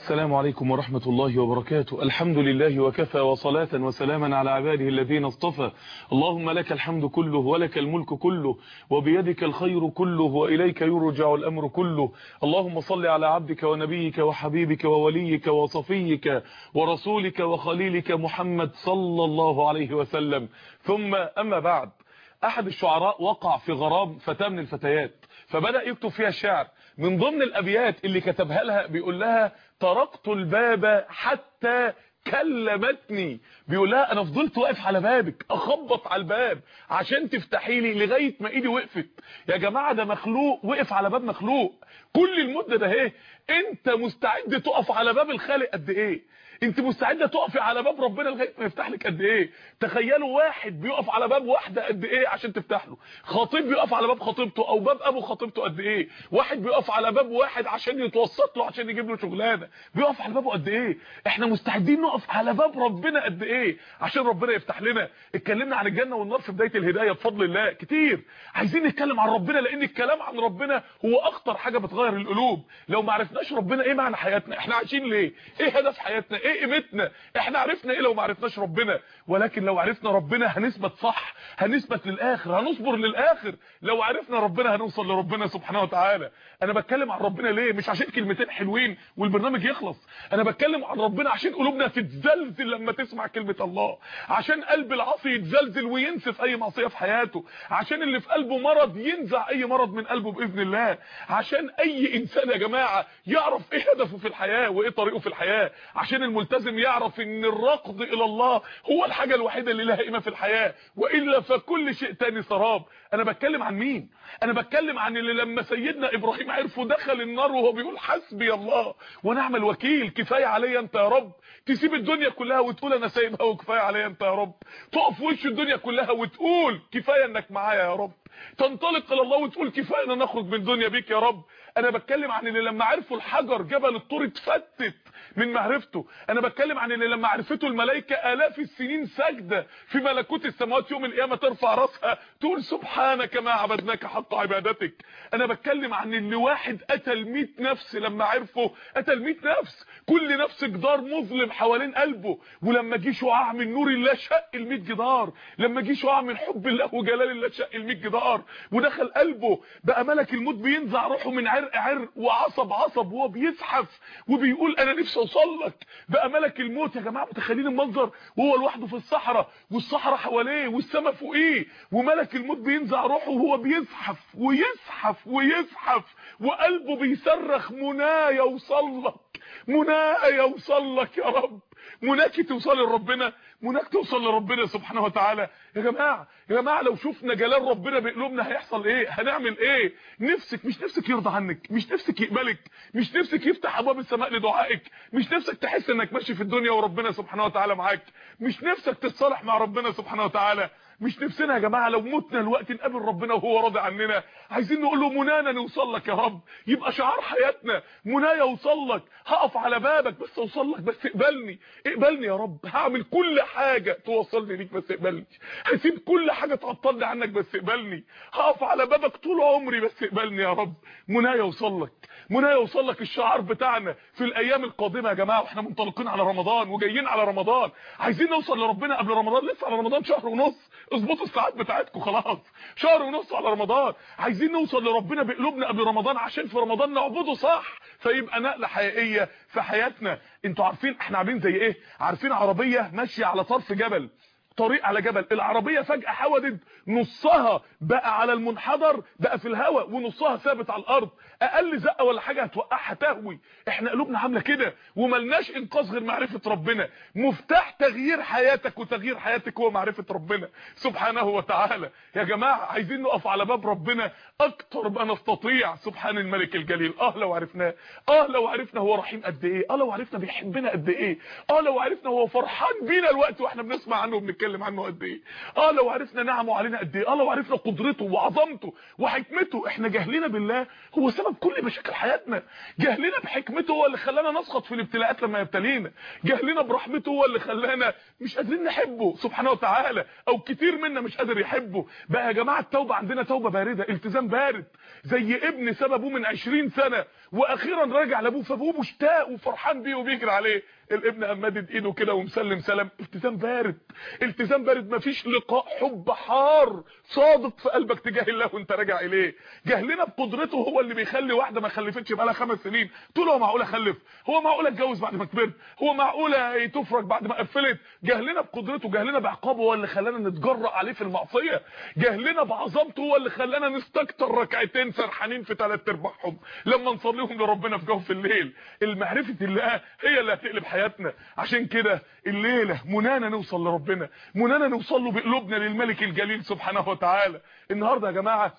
السلام عليكم ورحمة الله وبركاته الحمد لله وكفى وصلاة وسلاما على عباده الذين اصطفى اللهم لك الحمد كله ولك الملك كله وبيدك الخير كله وإليك يرجع الأمر كله اللهم صل على عبدك ونبيك وحبيبك ووليك وصفيك ورسولك وخليلك محمد صلى الله عليه وسلم ثم أما بعد أحد الشعراء وقع في غرام فتاة من الفتيات فبدأ يكتب فيها الشعر من ضمن الأبيات اللي كتبها لها بيقول لها طرقت الباب حتى كلمتني بيقول لها انا فضلت واقف على بابك اخبط على الباب عشان تفتحي لي لغايه ما ايدي وقفت يا جماعه ده مخلوق وقف على باب مخلوق كل المده ده اهي انت مستعد تقف على باب الخالق قد ايه انت مستعده تقفي على باب ربنا لغايه ما يفتح لك قد ايه تخيلوا واحد بيقف على باب واحده قد ايه عشان تفتح له خطيب بيقف على باب خطيبته او باب ابو خطيبته قد ايه واحد بيقف على باب واحد عشان يتوسط له عشان يجيب له شغلانه بيقف على بابه قد ايه احنا مستعدين نقف على باب ربنا قد ايه عشان ربنا يفتح لنا اتكلمنا عن الجنه والنار في بدايه الهدايه بفضل الله كتير عايزين نتكلم عن ربنا لان الكلام عن ربنا هو اكتر حاجه بتغير القلوب لو ما عرفناش ربنا ايه معنى حياتنا احنا عايشين ليه ايه هدف حياتنا ايه قيمتنا احنا عرفنا ايه لو ما عرفناش ربنا ولكن لو عرفنا ربنا هنثبت صح هنثبت للاخر هنصبر للاخر لو عرفنا ربنا هنوصل لربنا سبحانه وتعالى انا بتكلم عن ربنا ليه مش عشان كلمتين حلوين والبرنامج يخلص انا بتكلم عن ربنا عشان قلوبنا تتزلزل لما تسمع كلمه الله عشان قلب العاصي يتزلزل وينسى في اي معصيه في حياته عشان اللي في قلبه مرض ينزع اي مرض من قلبه باذن الله عشان اي انسان يا جماعه يعرف ايه هدفه في الحياه وايه طريقه في الحياه عشان الملتزم يعرف ان الركض الى الله هو الحاجه الوحيده اللي لها قيمه في الحياه والا فكل شيء تاني سراب انا بتكلم عن مين انا بتكلم عن اللي لما سيدنا ابراهيم عرفه دخل النار وهو بيقول حسبي الله ونعم الوكيل كفايه عليا انت يا رب تسيب الدنيا كلها وتقول انا سايبها وكفايه عليا انت يا رب تقف وش الدنيا كلها وتقول كفايه انك معايا يا رب تنطلق الى الله وتقول كفايه ان نخرج من الدنيا بيك يا رب انا بتكلم عن اللي لما عرفوا الحجر جبل الطور اتفتت من معرفته انا بتكلم عن اللي لما عرفته الملائكه الاف السنين ساجده في ملكوت السماوات يوم القيامه ترفع راسها تقول سبحانك ما عبدناك حق عبادتك انا بتكلم عن اللي واحد قتل 100 نفس لما عرفه قتل 100 نفس كل نفس جدار مظلم حوالين قلبه ولما جه شعاع من نور الله شق ال 100 جدار لما جه شعاع من حب الله وجلال الله شق ال 100 جدار ودخل قلبه بقى ملك الموت بينزع روحه من عرق عرق وعصب عصب وهو بيزحف وبيقول انا نفسي اوصل لك بقى ملك الموت يا جماعه متخيلين المنظر وهو لوحده في الصحراء والصحراء حواليه والسماء فوقيه وملك الموت بينزع روحه وهو بيزحف ويزحف ويزحف وقلبه بيصرخ منايا يوصل لك منايا يوصل لك يا رب مناك توصل لربنا مناك توصل لربنا سبحانه وتعالى يا جماعه يا جماعه لو شفنا جلال ربنا بقلوبنا هيحصل ايه هنعمل ايه نفسك مش نفسك يرضى عنك مش نفسك يقبلك مش نفسك يفتح ابواب السماء لدعائك مش نفسك تحس انك ماشي في الدنيا وربنا سبحانه وتعالى معاك مش نفسك تتصالح مع ربنا سبحانه وتعالى مش نفسنا يا جماعه لو متنا الوقت نقابل ربنا وهو راضي عننا عايزين نقول له منانا نوصل لك يا رب يبقى شعار حياتنا منايا اوصل لك هقف على بابك بس اوصل لك بس اقبلني اقبلني يا رب هعمل كل حاجه توصلني ليك بس اقبلني هسيب كل حاجه تعطلني عنك بس اقبلني هقف على بابك طول عمري بس اقبلني يا رب منايا اوصل لك منايا اوصل لك الشعار بتاعنا في الايام القادمه يا جماعه واحنا منطلقين على رمضان وجايين على رمضان عايزين نوصل لربنا قبل رمضان لسه على رمضان شهر ونص اظبطوا الساعات بتاعتكم خلاص شهر ونص على رمضان عايزين نوصل لربنا بقلوبنا قبل رمضان عشان في رمضان نعبده صح فيبقى نقله حقيقيه في حياتنا انتوا عارفين احنا عاملين زي ايه عارفين عربيه ماشيه على طرف جبل طريق على جبل العربية فجأة حودت نصها بقى على المنحدر بقى في الهواء ونصها ثابت على الارض اقل زقه ولا حاجه هتوقعها تهوي احنا قلوبنا عامله كده وملناش انقاذ غير معرفه ربنا مفتاح تغيير حياتك وتغيير حياتك هو معرفه ربنا سبحانه وتعالى يا جماعه عايزين نقف على باب ربنا اكتر ما نستطيع سبحان الملك الجليل اه لو عرفناه اه لو عرفنا هو رحيم قد ايه اه لو عرفنا بيحبنا قد ايه اه لو عرفنا هو فرحان بينا الوقت واحنا بنسمع عنه وبنتكلم عنه قد ايه اه لو عرفنا نعمه علينا قد ايه اه لو عرفنا قدرته وعظمته وحكمته احنا جهلنا بالله هو سبب سبب كل مشاكل حياتنا جهلنا بحكمته هو اللي خلانا نسقط في الابتلاءات لما يبتلينا جهلنا برحمته هو اللي خلانا مش قادرين نحبه سبحانه وتعالى او كتير منا مش قادر يحبه بقى يا جماعه التوبه عندنا توبه بارده التزام بارد زي ابن سببه من 20 سنه واخيرا راجع لابوه فابوه مشتاق وفرحان بيه وبيجري عليه الابن قام مادد ايده كده ومسلم سلام التزام بارد التزام بارد مفيش لقاء حب حار صادق في قلبك تجاه الله وانت راجع اليه جهلنا بقدرته هو اللي بيخلي واحده ما خلفتش بقالها خمس سنين تقول هو معقول اخلف هو معقول اتجوز بعد ما كبرت هو معقول تفرج بعد ما قفلت جهلنا بقدرته جهلنا بعقابه هو اللي خلانا نتجرأ عليه في المعصيه جهلنا بعظمته هو اللي خلانا نستكتر ركعتين سرحانين في ثلاث ارباعهم لما نصليهم لربنا في جوف الليل المعرفه الله هي اللي هتقلب حياتنا عشان كده الليله منانا نوصل لربنا منانا نوصل له بقلوبنا للملك الجليل سبحانه وتعالى النهارده يا جماعه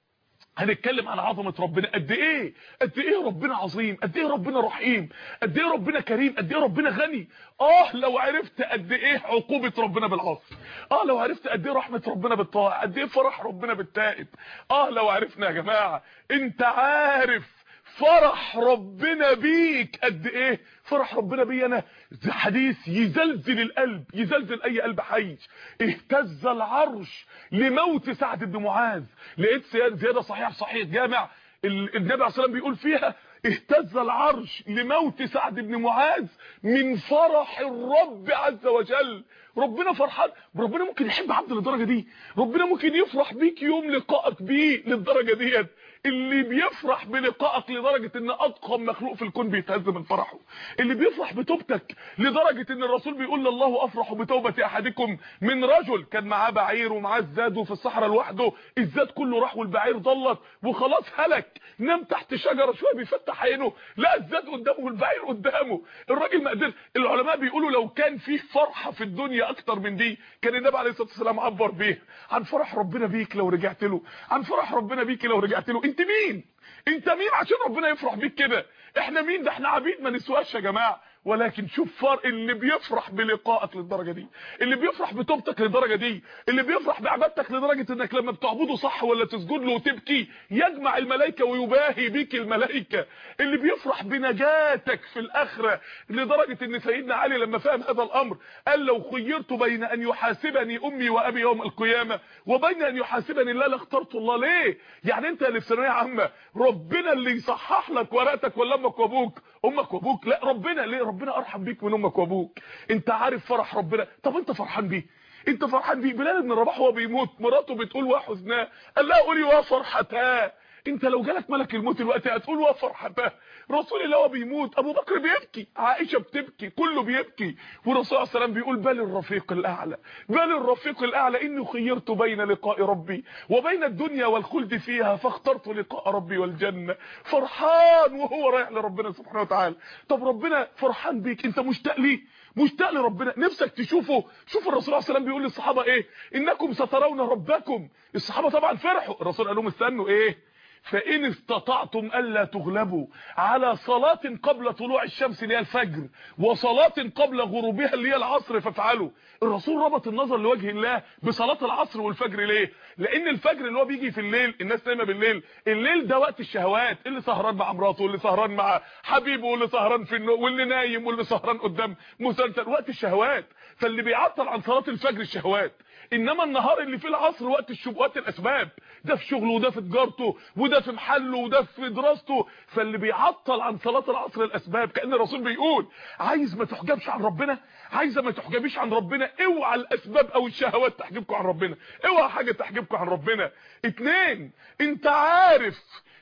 هنتكلم عن عظمه ربنا قد ايه قد ايه ربنا عظيم قد ايه ربنا رحيم قد ايه ربنا كريم قد ايه ربنا غني اه لو عرفت قد ايه عقوبه ربنا بالعاصي اه لو عرفت قد ايه رحمه ربنا بالطاعه قد ايه فرح ربنا بالتائب اه لو عرفنا يا جماعه انت عارف فرح ربنا بيك قد ايه فرح ربنا بي انا حديث يزلزل القلب يزلزل اي قلب حي اهتز العرش لموت سعد بن معاذ لقيت زياده صحيح صحيح جامع النبي عليه الصلاه والسلام بيقول فيها اهتز العرش لموت سعد بن معاذ من فرح الرب عز وجل ربنا فرحان ربنا ممكن يحب عبد للدرجه دي ربنا ممكن يفرح بيك يوم لقائك بيه للدرجه ديت اللي بيفرح بلقائك لدرجه ان اضخم مخلوق في الكون بيتهز من فرحه اللي بيفرح بتوبتك لدرجه ان الرسول بيقول الله افرح بتوبه احدكم من رجل كان معاه بعير ومعاه الزاد في الصحراء لوحده الزاد كله راح والبعير ضلت وخلاص هلك نام تحت شجره شويه بيفتح عينه لا الزاد قدامه والبعير قدامه الراجل ما قدرش العلماء بيقولوا لو كان في فرحه في الدنيا اكتر من دي كان النبي عليه الصلاه والسلام عبر بيها عن فرح ربنا بيك لو رجعت له عن فرح ربنا بيك لو رجعت له انت مين انت مين عشان ربنا يفرح بيك كده احنا مين ده احنا عبيد ما نسواش يا جماعه ولكن شوف فرق اللي بيفرح بلقائك للدرجه دي اللي بيفرح بتوبتك للدرجه دي اللي بيفرح بعبادتك لدرجه انك لما بتعبده صح ولا تسجد له وتبكي يجمع الملائكه ويباهي بيك الملائكه اللي بيفرح بنجاتك في الاخره لدرجه ان سيدنا علي لما فهم هذا الامر قال لو خيرت بين ان يحاسبني امي وابي يوم القيامه وبين ان يحاسبني الله لاخترت الله ليه يعني انت اللي في ثانويه عامه ربنا اللي يصحح لك ورقتك ولا امك وابوك امك وابوك لا ربنا ليه ربنا ارحم بيك من امك وابوك انت عارف فرح ربنا طب انت فرحان بيه انت فرحان بيه بلال بن رباح وهو بيموت مراته بتقول وحزناه قال لها قولي وفرحتاه انت لو جالك ملك الموت دلوقتي هتقول وفرحتاه رسول الله وهو بيموت ابو بكر بيبكي عائشه بتبكي كله بيبكي والرسول صلى الله عليه وسلم بيقول بل الرفيق الاعلى بل الرفيق الاعلى اني خيرت بين لقاء ربي وبين الدنيا والخلد فيها فاخترت لقاء ربي والجنه فرحان وهو رايح لربنا سبحانه وتعالى طب ربنا فرحان بيك انت مشتاق ليه مشتاق لربنا نفسك تشوفه شوف الرسول صلى الله عليه وسلم بيقول للصحابه ايه انكم سترون ربكم الصحابه طبعا فرحوا الرسول قال لهم استنوا ايه فإن استطعتم ألا تغلبوا على صلاة قبل طلوع الشمس اللي هي الفجر وصلاة قبل غروبها اللي هي العصر فافعلوا الرسول ربط النظر لوجه الله بصلاة العصر والفجر ليه لأن الفجر اللي هو بيجي في الليل الناس نايمه بالليل الليل ده وقت الشهوات اللي سهران مع مراته واللي سهران مع حبيبه واللي سهران في النوم واللي نايم واللي سهران قدام مسلسل وقت الشهوات فاللي بيعطل عن صلاة الفجر الشهوات انما النهار اللي فيه العصر وقت الشبهات الاسباب ده في شغله وده في تجارته وده في محله وده في دراسته فاللي بيعطل عن صلاه العصر الاسباب كان الرسول بيقول عايز ما تحجبش عن ربنا عايزه ما تحجبيش عن ربنا اوعى الاسباب او الشهوات تحجبكم عن ربنا اوعى حاجه تحجبكم عن ربنا اتنين انت عارف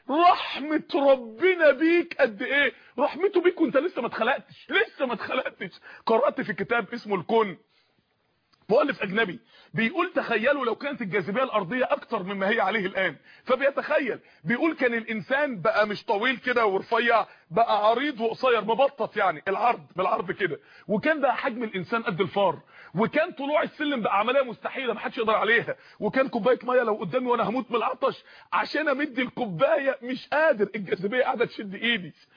رحمة ربنا بيك قد ايه رحمته بيك وانت لسه ما اتخلقتش لسه ما اتخلقتش قرأت في كتاب اسمه الكون مؤلف اجنبي بيقول تخيلوا لو كانت الجاذبيه الارضيه اكتر مما هي عليه الان فبيتخيل بيقول كان الانسان بقى مش طويل كده ورفيع بقى عريض وقصير مبطط يعني العرض بالعرض كده وكان بقى حجم الانسان قد الفار وكان طلوع السلم بقى عمليه مستحيله محدش يقدر عليها وكان كوبايه ميه لو قدامي وانا هموت من العطش عشان امد الكوبايه مش قادر الجاذبيه قاعده تشد ايدي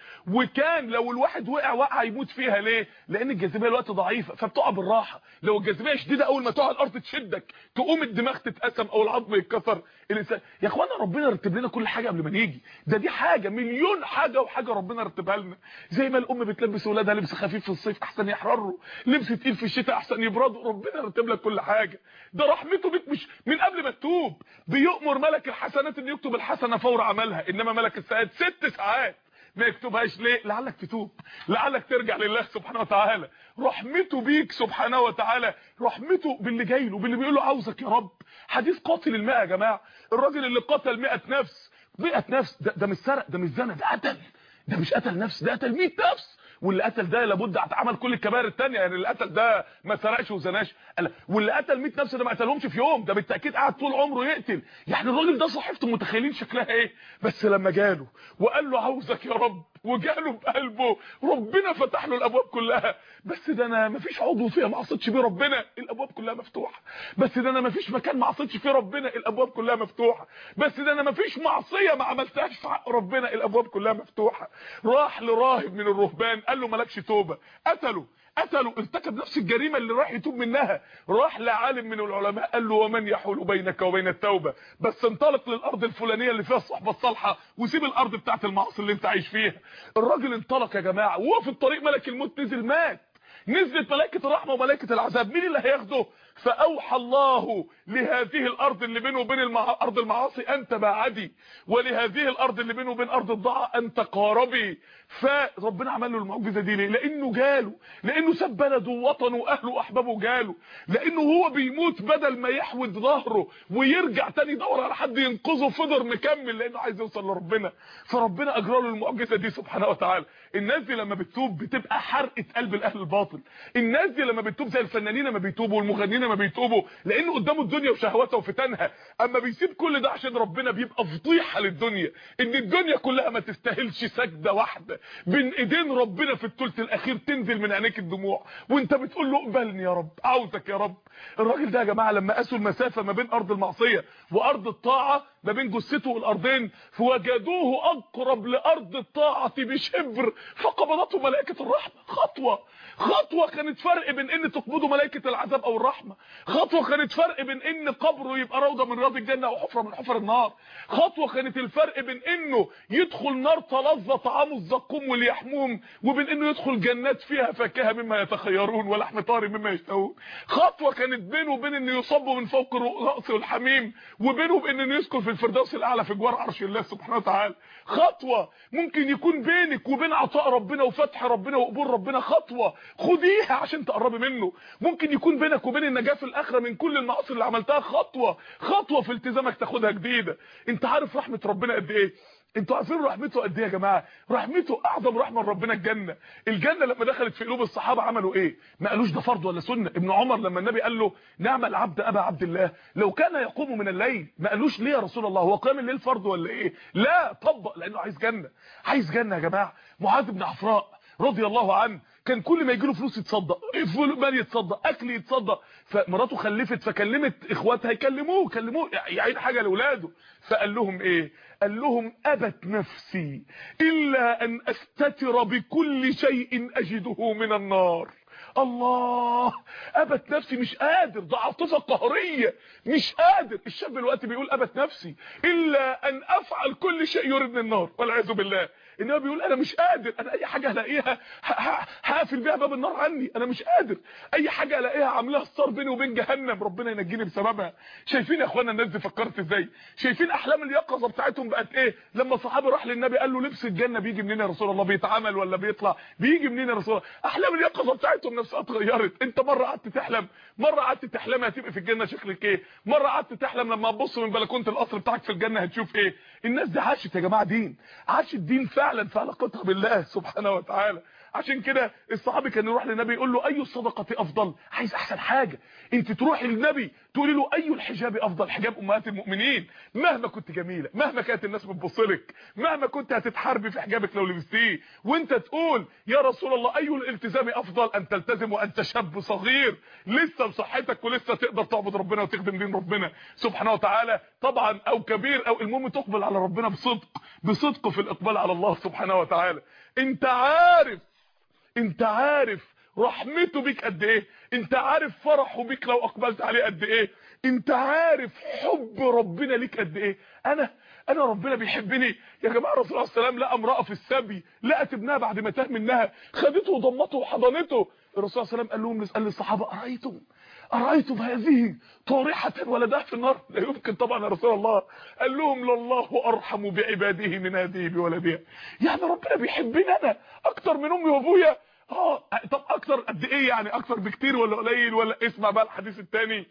وكان لو الواحد وقع وقع يموت فيها ليه لان الجاذبيه الوقت ضعيفه فبتقع بالراحه لو الجاذبيه شديده اول ما تقع الارض تشدك تقوم الدماغ تتقسم او العظم يتكسر الانسان يا اخوانا ربنا رتب لنا كل حاجه قبل ما نيجي ده دي حاجه مليون حاجه وحاجه ربنا رتبها لنا زي ما الام بتلبس اولادها لبس خفيف في الصيف احسن يحرروا لبس تقيل في الشتاء احسن يبردوا ربنا رتب لك كل حاجه ده رحمته بيك مش من قبل ما تتوب بيؤمر ملك الحسنات ان يكتب الحسنه فور عملها انما ملك السيئات ست ساعات ما يكتبهاش ليه لعلك تتوب لعلك ترجع لله سبحانه وتعالى رحمته بيك سبحانه وتعالى رحمته باللي جاي له باللي بيقول له عاوزك يا رب حديث قاتل المئة يا جماعه الراجل اللي قتل 100 نفس 100 نفس ده, ده مش سرق ده مش زنا ده قتل ده مش قتل نفس ده قتل 100 نفس واللي قتل ده لابد اتعمل كل الكبائر الثانيه يعني اللي قتل ده ما سرقش وزناش واللي قتل 100 نفس ده ما قتلهمش في يوم ده بالتاكيد قعد طول عمره يقتل يعني الراجل ده صحيفته متخيلين شكلها ايه بس لما جاله وقال له عاوزك يا رب وجاله بقلبه ربنا فتح له الابواب كلها بس ده انا مفيش عضو فيها ما عصيتش بيه ربنا الابواب كلها مفتوحه بس ده انا مفيش مكان ما عصيتش فيه ربنا الابواب كلها مفتوحه بس ده انا مفيش معصيه ما عملتهاش في حق ربنا الابواب كلها مفتوحه راح لراهب من الرهبان قال له مالكش توبه قتله قتله ارتكب نفس الجريمه اللي راح يتوب منها راح لعالم من العلماء قال له ومن يحول بينك وبين التوبه بس انطلق للارض الفلانيه اللي فيها الصحبه الصالحه وسيب الارض بتاعت المعاصي اللي انت عايش فيها الراجل انطلق يا جماعه وهو في الطريق ملك الموت نزل مات نزلت ملائكه الرحمه وملائكه العذاب مين اللي هياخده فاوحى الله لهذه الارض اللي بينه وبين المع... ارض المعاصي انت بعدي ولهذه الارض اللي بينه وبين ارض الضاعه انت قاربي فربنا عمل له المعجزه دي ليه لانه جاله لانه ساب بلده ووطنه واهله واحبابه جاله لانه هو بيموت بدل ما يحود ظهره ويرجع تاني يدور على حد ينقذه فضل مكمل لانه عايز يوصل لربنا فربنا اجرى له المعجزه دي سبحانه وتعالى الناس دي لما بتتوب بتبقى حرقه قلب الاهل الباطل الناس دي لما بتتوب زي الفنانين لما بيتوبوا والمغنيين لما بيتوبوا لانه قدامه الدنيا وشهواتها وفتنها اما بيسيب كل ده عشان ربنا بيبقى فضيحه للدنيا ان الدنيا كلها ما تستاهلش سجده واحده بين ايدين ربنا في الثلث الاخير تنزل من عينيك الدموع وانت بتقول له اقبلني يا رب عاوزك يا رب الراجل ده يا جماعه لما قاسوا المسافه ما بين ارض المعصيه وارض الطاعه ما بين جثته والارضين فوجدوه اقرب لارض الطاعه بشبر فقبضته ملائكه الرحمه خطوه خطوه كانت فرق بين ان تقبضه ملائكه العذاب او الرحمه خطوه كانت فرق بين ان قبره يبقى روضه من رياض الجنه او حفره من حفر النار خطوه كانت الفرق بين انه يدخل نار تلظى طعامه الزقوم واليحموم وبين انه يدخل جنات فيها فاكهه مما يتخيرون ولحم طاري مما يشتهون خطوه كانت بينه وبين انه يصب من فوق راسه الحميم وبينه وبين انه يسكن في الفردوس الاعلى في جوار عرش الله سبحانه وتعالى خطوه ممكن يكون بينك وبين عطاء ربنا وفتح ربنا وقبول ربنا خطوه خديها عشان تقربي منه ممكن يكون بينك وبين النجاه في الاخره من كل المعاصي اللي عملتها خطوه خطوه في التزامك تاخدها جديده انت عارف رحمه ربنا قد ايه انتوا عارفين رحمته قد ايه يا جماعه رحمته اعظم رحمه ربنا الجنه الجنه لما دخلت في قلوب الصحابه عملوا ايه ما قالوش ده فرض ولا سنه ابن عمر لما النبي قال له نعم العبد ابا عبد الله لو كان يقوم من الليل ما قالوش ليه يا رسول الله هو قيام الليل فرض ولا ايه لا طبق لانه عايز جنه عايز جنه يا جماعه معاذ بن عفراء رضي الله عنه كان كل ما يجي له فلوس يتصدق مال يتصدق اكل يتصدق فمراته خلفت فكلمت اخواتها يكلموه كلموه يعين حاجه لاولاده فقال لهم ايه قال لهم ابت نفسي الا ان استتر بكل شيء اجده من النار الله ابت نفسي مش قادر ده عاطفه قهريه مش قادر الشاب دلوقتي بيقول ابت نفسي الا ان افعل كل شيء يردني النار والعياذ بالله انما بيقول انا مش قادر انا اي حاجه هلاقيها هقفل بيها باب النار عني انا مش قادر اي حاجه الاقيها عاملاها ستار بيني وبين جهنم ربنا ينجيني بسببها شايفين يا اخوانا الناس دي فكرت ازاي شايفين احلام اليقظه بتاعتهم بقت ايه لما الصحابه راح للنبي قال له لبس الجنه بيجي منين يا رسول الله بيتعمل ولا بيطلع بيجي منين يا رسول الله احلام اليقظه بتاعتهم نفسها اتغيرت انت مره قعدت تحلم مره قعدت تحلم هتبقى في الجنه شكلك ايه مره قعدت تحلم لما تبص من بلكونه القصر بتاعك في الجنه هتشوف ايه الناس دي عاشت يا جماعه دين عاشت دين فعلا في علاقتها بالله سبحانه وتعالى عشان كده الصحابي كان يروح للنبي يقول له اي الصدقه افضل عايز احسن حاجه انت تروحي للنبي تقولي له اي الحجاب افضل حجاب امهات المؤمنين مهما كنت جميله مهما كانت الناس بتبص لك مهما كنت هتتحاربي في حجابك لو لبستيه وانت تقول يا رسول الله اي الالتزام افضل ان تلتزم وانت شاب صغير لسه بصحتك ولسه تقدر تعبد ربنا وتخدم دين ربنا سبحانه وتعالى طبعا او كبير او المهم تقبل على على ربنا بصدق بصدق في الاقبال على الله سبحانه وتعالى انت عارف انت عارف رحمته بيك قد ايه انت عارف فرحه بيك لو اقبلت عليه قد ايه انت عارف حب ربنا ليك قد ايه انا انا ربنا بيحبني يا جماعه الرسول عليه السلام لقى امراه في السبي لقت ابنها بعد ما تاه منها خدته وضمته وحضنته الرسول صلى الله عليه وسلم قال لهم قال للصحابه ارايتم ارايتم هذه طارحه ولدها في النار لا يمكن طبعا يا رسول الله قال لهم لله ارحم بعباده من هذه بولدها يعني ربنا بيحبني انا اكتر من امي وابويا اه طب اكتر قد ايه يعني اكتر بكتير ولا قليل ولا اسمع بقى الحديث الثاني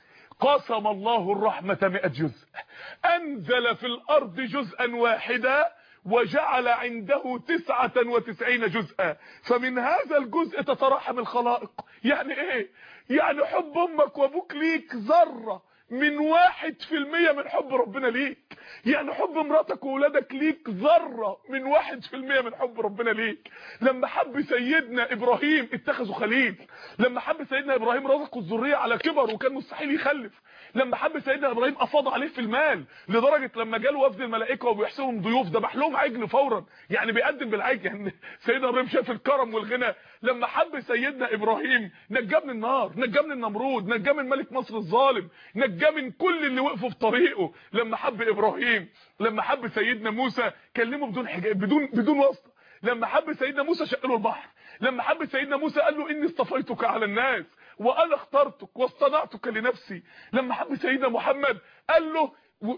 قسم الله الرحمة 100 جزء انزل في الارض جزءا واحدا وجعل عنده تسعة وتسعين جزءا فمن هذا الجزء تترحم الخلائق يعني ايه يعني حب امك وابوك ليك ذرة من واحد في المية من حب ربنا ليك يعني حب مراتك وولادك ليك ذرة من واحد في المية من حب ربنا ليك لما حب سيدنا ابراهيم اتخذوا خليل لما حب سيدنا ابراهيم رزقه الذرية على كبر وكان مستحيل يخلف لما حب سيدنا ابراهيم افاض عليه في المال لدرجة لما جاله وفد الملائكة وبيحسبهم ضيوف ذبح لهم عجل فورا يعني بيقدم بالعجل يعني سيدنا ابراهيم شاف الكرم والغنى لما حب سيدنا ابراهيم نجاه من النار نجاه من النمرود نجاه من ملك مصر الظالم نجاه من كل اللي وقفوا في طريقه لما حب ابراهيم لما حب سيدنا موسى كلمه بدون حجاب بدون بدون واسطه لما حب سيدنا موسى شق له البحر لما حب سيدنا موسى قال له اني اصطفيتك على الناس وانا اخترتك واصطنعتك لنفسي لما حب سيدنا محمد قال له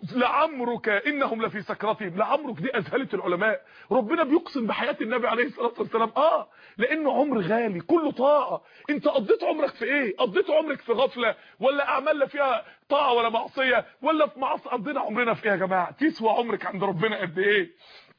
لعمرك انهم لفي سكرتهم لعمرك دي اذهلت العلماء ربنا بيقسم بحياه النبي عليه الصلاه والسلام اه لانه عمر غالي كله طاعه انت قضيت عمرك في ايه قضيت عمرك في غفله ولا اعمال لا فيها طاعه ولا معصيه ولا في معصيه قضينا عمرنا في ايه يا جماعه تسوى عمرك عند ربنا قد ايه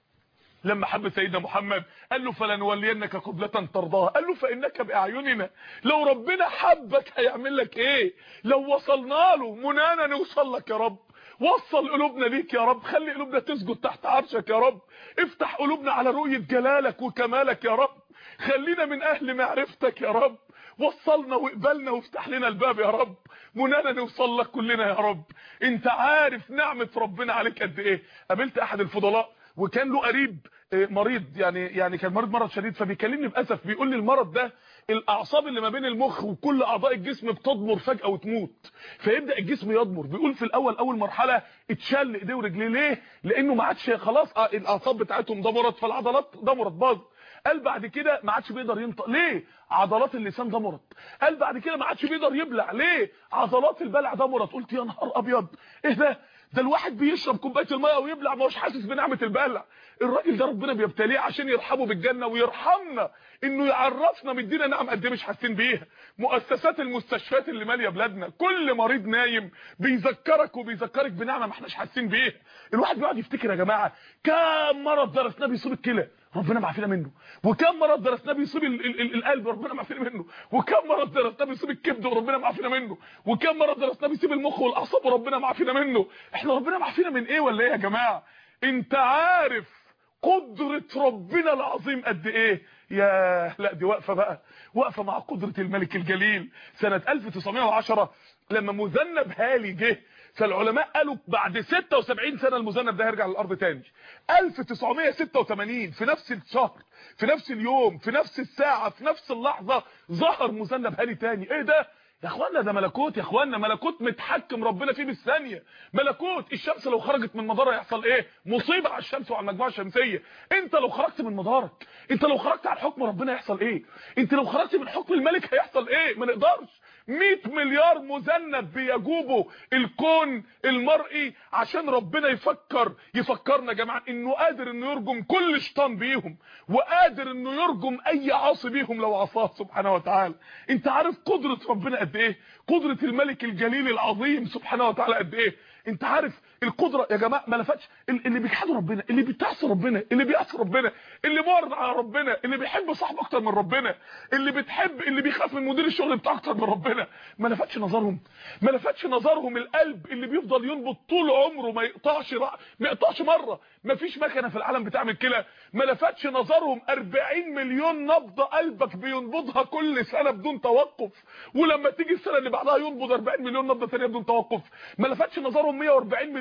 لما حب سيدنا محمد قال له فلنولينك قبلة ترضاها قال له فإنك بأعيننا لو ربنا حبك هيعمل لك ايه لو وصلنا له منانا نوصل لك يا رب وصل قلوبنا ليك يا رب خلي قلوبنا تسجد تحت عرشك يا رب افتح قلوبنا على رؤية جلالك وكمالك يا رب خلينا من اهل معرفتك يا رب وصلنا واقبلنا وافتح لنا الباب يا رب منانا نوصل لك كلنا يا رب انت عارف نعمة ربنا عليك قد ايه قابلت احد الفضلاء وكان له قريب مريض يعني يعني كان مريض مرض شديد فبيكلمني باسف بيقول لي المرض ده الاعصاب اللي ما بين المخ وكل اعضاء الجسم بتضمر فجاه وتموت فيبدا الجسم يضمر بيقول في الاول اول مرحله اتشل ايديه ورجليه ليه لانه ما عادش خلاص الاعصاب بتاعتهم ضمرت فالعضلات ضمرت باظت قال بعد كده ما عادش بيقدر ينطق ليه عضلات اللسان ضمرت قال بعد كده ما عادش بيقدر يبلع ليه عضلات البلع ضمرت قلت يا نهار ابيض ايه ده ده الواحد بيشرب كوبايه الميه ويبلع ما هوش حاسس بنعمه البلع الراجل ده ربنا بيبتليه عشان يرحمه بالجنه ويرحمنا انه يعرفنا مدينا نعم قد ايه مش حاسين بيها مؤسسات المستشفيات اللي ماليه بلادنا كل مريض نايم بيذكرك وبيذكرك بنعمه ما احناش حاسين بيها الواحد بيقعد يفتكر يا جماعه كام مرض درسناه بيصيب الكلى ربنا معفينا منه وكم مرض درسناه بيصيب ال ال ال القلب ربنا معفينا منه وكم مرض درسناه بيصيب الكبد وربنا معفينا منه وكم مرض درسناه بيصيب المخ والاعصاب وربنا معفينا منه احنا ربنا معفينا من ايه ولا ايه يا جماعه انت عارف قدرة ربنا العظيم قد ايه يا لا دي واقفه بقى واقفه مع قدرة الملك الجليل سنة 1910 لما مذنب هالي جه فالعلماء قالوا بعد 76 سنة المذنب ده هيرجع للارض تاني 1986 في نفس الشهر في نفس اليوم في نفس الساعة في نفس اللحظة ظهر مذنب هالي تاني ايه ده يا اخوانا ده ملكوت يا اخوانا ملكوت متحكم ربنا فيه بالثانيه ملكوت الشمس لو خرجت من مدارها يحصل ايه مصيبه على الشمس وعلى المجموعه الشمسيه انت لو خرجت من مدارك انت لو خرجت عن حكم ربنا يحصل ايه انت لو خرجت من حكم الملك هيحصل ايه ما نقدرش 100 مليار مذنب بيجوبوا الكون المرئي عشان ربنا يفكر يفكرنا يا جماعه انه قادر انه يرجم كل شيطان بيهم وقادر انه يرجم اي عاصي بيهم لو عصاه سبحانه وتعالى انت عارف قدره ربنا قد ايه قدره الملك الجليل العظيم سبحانه وتعالى قد ايه انت عارف القدره يا جماعه ما لفتش اللي بيجحدوا ربنا اللي بيتعصي ربنا اللي بيعصي ربنا اللي معرض على ربنا اللي بيحب صاحبه اكتر من ربنا اللي بتحب اللي بيخاف من مدير الشغل بتاعه اكتر من ربنا ما لفتش نظرهم ما لفتش نظرهم القلب اللي بيفضل ينبض طول عمره ما يقطعش رأ... ما يقطعش مره ما فيش مكنه في العالم بتعمل كده ما لفتش نظرهم 40 مليون نبضه قلبك بينبضها كل سنه بدون توقف ولما تيجي السنه اللي بعدها ينبض 40 مليون نبضه ثانيه بدون توقف ما لفتش نظرهم 140 مليون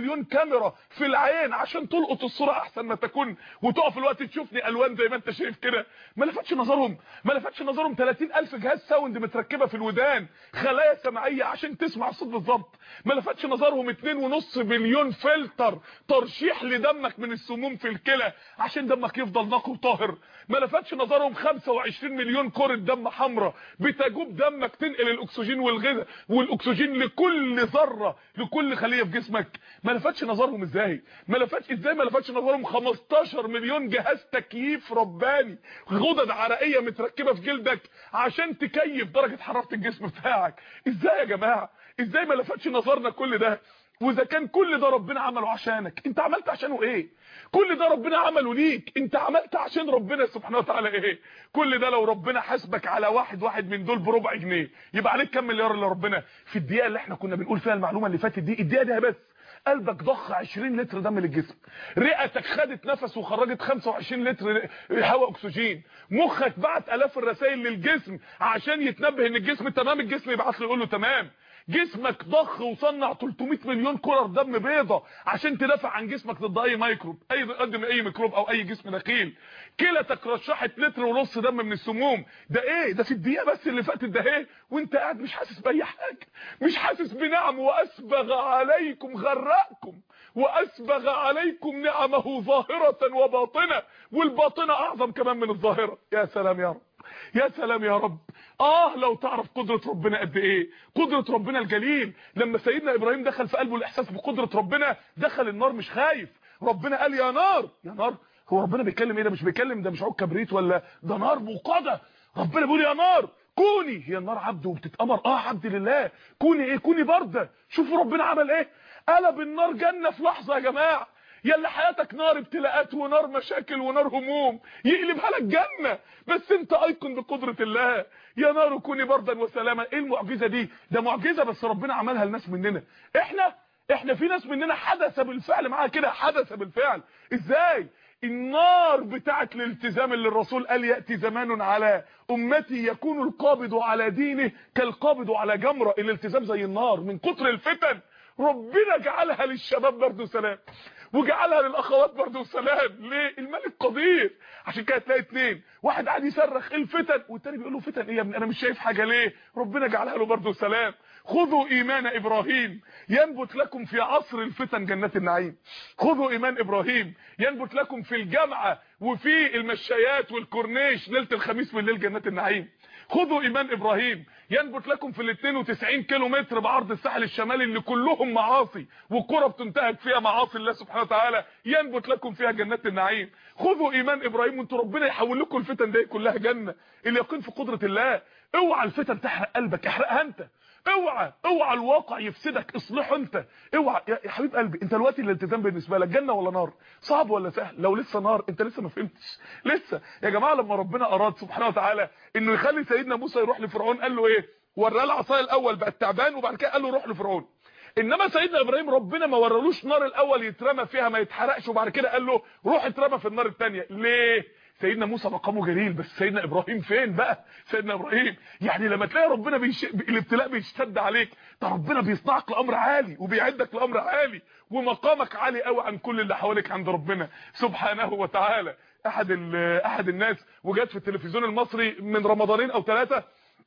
مليون كاميرا في العين عشان تلقط الصوره احسن ما تكون وتقف الوقت تشوفني الوان زي ما انت شايف كده ما لفتش نظرهم ما لفتش نظرهم 30000 جهاز ساوند متركبه في الودان خلايا سمعيه عشان تسمع الصوت بالظبط ما لفتش نظرهم 2.5 مليون فلتر ترشيح لدمك من السموم في الكلى عشان دمك يفضل نقي وطاهر ما لفتش نظرهم 25 مليون كره دم حمراء بتجوب دمك تنقل الاكسجين والغذاء والاكسجين لكل ذره لكل خليه في جسمك ما لفتش نظرهم ازاي ما لفتش ازاي ما لفتش نظرهم 15 مليون جهاز تكييف رباني غدد عرقيه متركبه في جلدك عشان تكيف درجه حراره الجسم بتاعك ازاي يا جماعه ازاي ما لفتش نظرنا كل ده واذا كان كل ده ربنا عمله عشانك انت عملت عشانه ايه كل ده ربنا عمله ليك انت عملت عشان ربنا سبحانه وتعالى ايه كل ده لو ربنا حاسبك على واحد واحد من دول بربع جنيه يبقى عليك كام مليار اللي ربنا في الدقيقه اللي احنا كنا بنقول فيها المعلومه اللي فاتت دي الدقيقه دي بس قلبك ضخ 20 لتر دم للجسم رئتك خدت نفس وخرجت 25 لتر هواء اكسجين مخك بعت الاف الرسائل للجسم عشان يتنبه ان الجسم تمام الجسم يبعت له يقول له تمام جسمك ضخ وصنع 300 مليون كرة دم بيضة عشان تدافع عن جسمك ضد اي ميكروب اي قدم اي ميكروب او اي جسم دخيل كلتك رشحت لتر ونص دم من السموم ده ايه ده في الدقيقه بس اللي فاتت ده ايه وانت قاعد مش حاسس باي حاجه مش حاسس بنعم واسبغ عليكم غرقكم واسبغ عليكم نعمه ظاهره وباطنه والباطنه اعظم كمان من الظاهره يا سلام يا رب يا سلام يا رب اه لو تعرف قدرة ربنا قد ايه قدرة ربنا الجليل لما سيدنا ابراهيم دخل في قلبه الاحساس بقدرة ربنا دخل النار مش خايف ربنا قال يا نار يا نار هو ربنا بيتكلم ايه ده مش بيتكلم ده مش عود كبريت ولا ده نار موقده ربنا بيقول يا نار كوني هي النار عبد وبتتامر اه عبد لله كوني ايه كوني برده شوفوا ربنا عمل ايه قلب النار جنه في لحظه يا جماعه يلا حياتك نار ابتلاءات ونار مشاكل ونار هموم يقلبها لك جنه بس انت ايقن بقدره الله يا نار كوني بردا وسلاما ايه المعجزه دي ده معجزه بس ربنا عملها لناس مننا احنا احنا في ناس مننا حدث بالفعل معاها كده حدث بالفعل ازاي النار بتاعت الالتزام اللي الرسول قال ياتي زمان على امتي يكون القابض على دينه كالقابض على جمره الالتزام زي النار من كتر الفتن ربنا جعلها للشباب برضه سلام وجعلها للاخوات برضه سلام ليه الملك قدير عشان كده تلاقي اتنين واحد قاعد يصرخ الفتن والتاني بيقول له فتن ايه يا ابني انا مش شايف حاجه ليه ربنا جعلها له برضه سلام خذوا ايمان ابراهيم ينبت لكم في عصر الفتن جنات النعيم خذوا ايمان ابراهيم ينبت لكم في الجامعه وفي المشايات والكورنيش ليله الخميس بالليل جنات النعيم خذوا ايمان ابراهيم ينبت لكم في ال 92 كيلو متر بعرض الساحل الشمالي اللي كلهم معاصي والقرى بتنتهك فيها معاصي الله سبحانه وتعالى ينبت لكم فيها جنات النعيم خذوا ايمان ابراهيم وانتوا ربنا يحول لكم الفتن دي كلها جنه اليقين في قدره الله اوعى الفتن تحرق قلبك احرقها انت اوعى اوعى الواقع يفسدك اصلحه انت اوعى يا حبيب قلبي انت دلوقتي الالتزام بالنسبه لك جنه ولا نار صعب ولا سهل لو لسه نار انت لسه ما فهمتش لسه يا جماعه لما ربنا اراد سبحانه وتعالى انه يخلي سيدنا موسى يروح لفرعون قال له ايه وراه العصايه الاول بقى تعبان وبعد كده قال له روح لفرعون انما سيدنا ابراهيم ربنا ما ورالوش نار الاول يترمى فيها ما يتحرقش وبعد كده قال له روح اترمى في النار الثانيه ليه سيدنا موسى مقامه جليل بس سيدنا ابراهيم فين بقى سيدنا ابراهيم يعني لما تلاقي ربنا بيش... الابتلاء بيشتد عليك ده ربنا بيصنعك لامر عالي وبيعدك لامر عالي ومقامك عالي قوي عن كل اللي حواليك عند ربنا سبحانه وتعالى احد احد الناس وجات في التلفزيون المصري من رمضانين او ثلاثه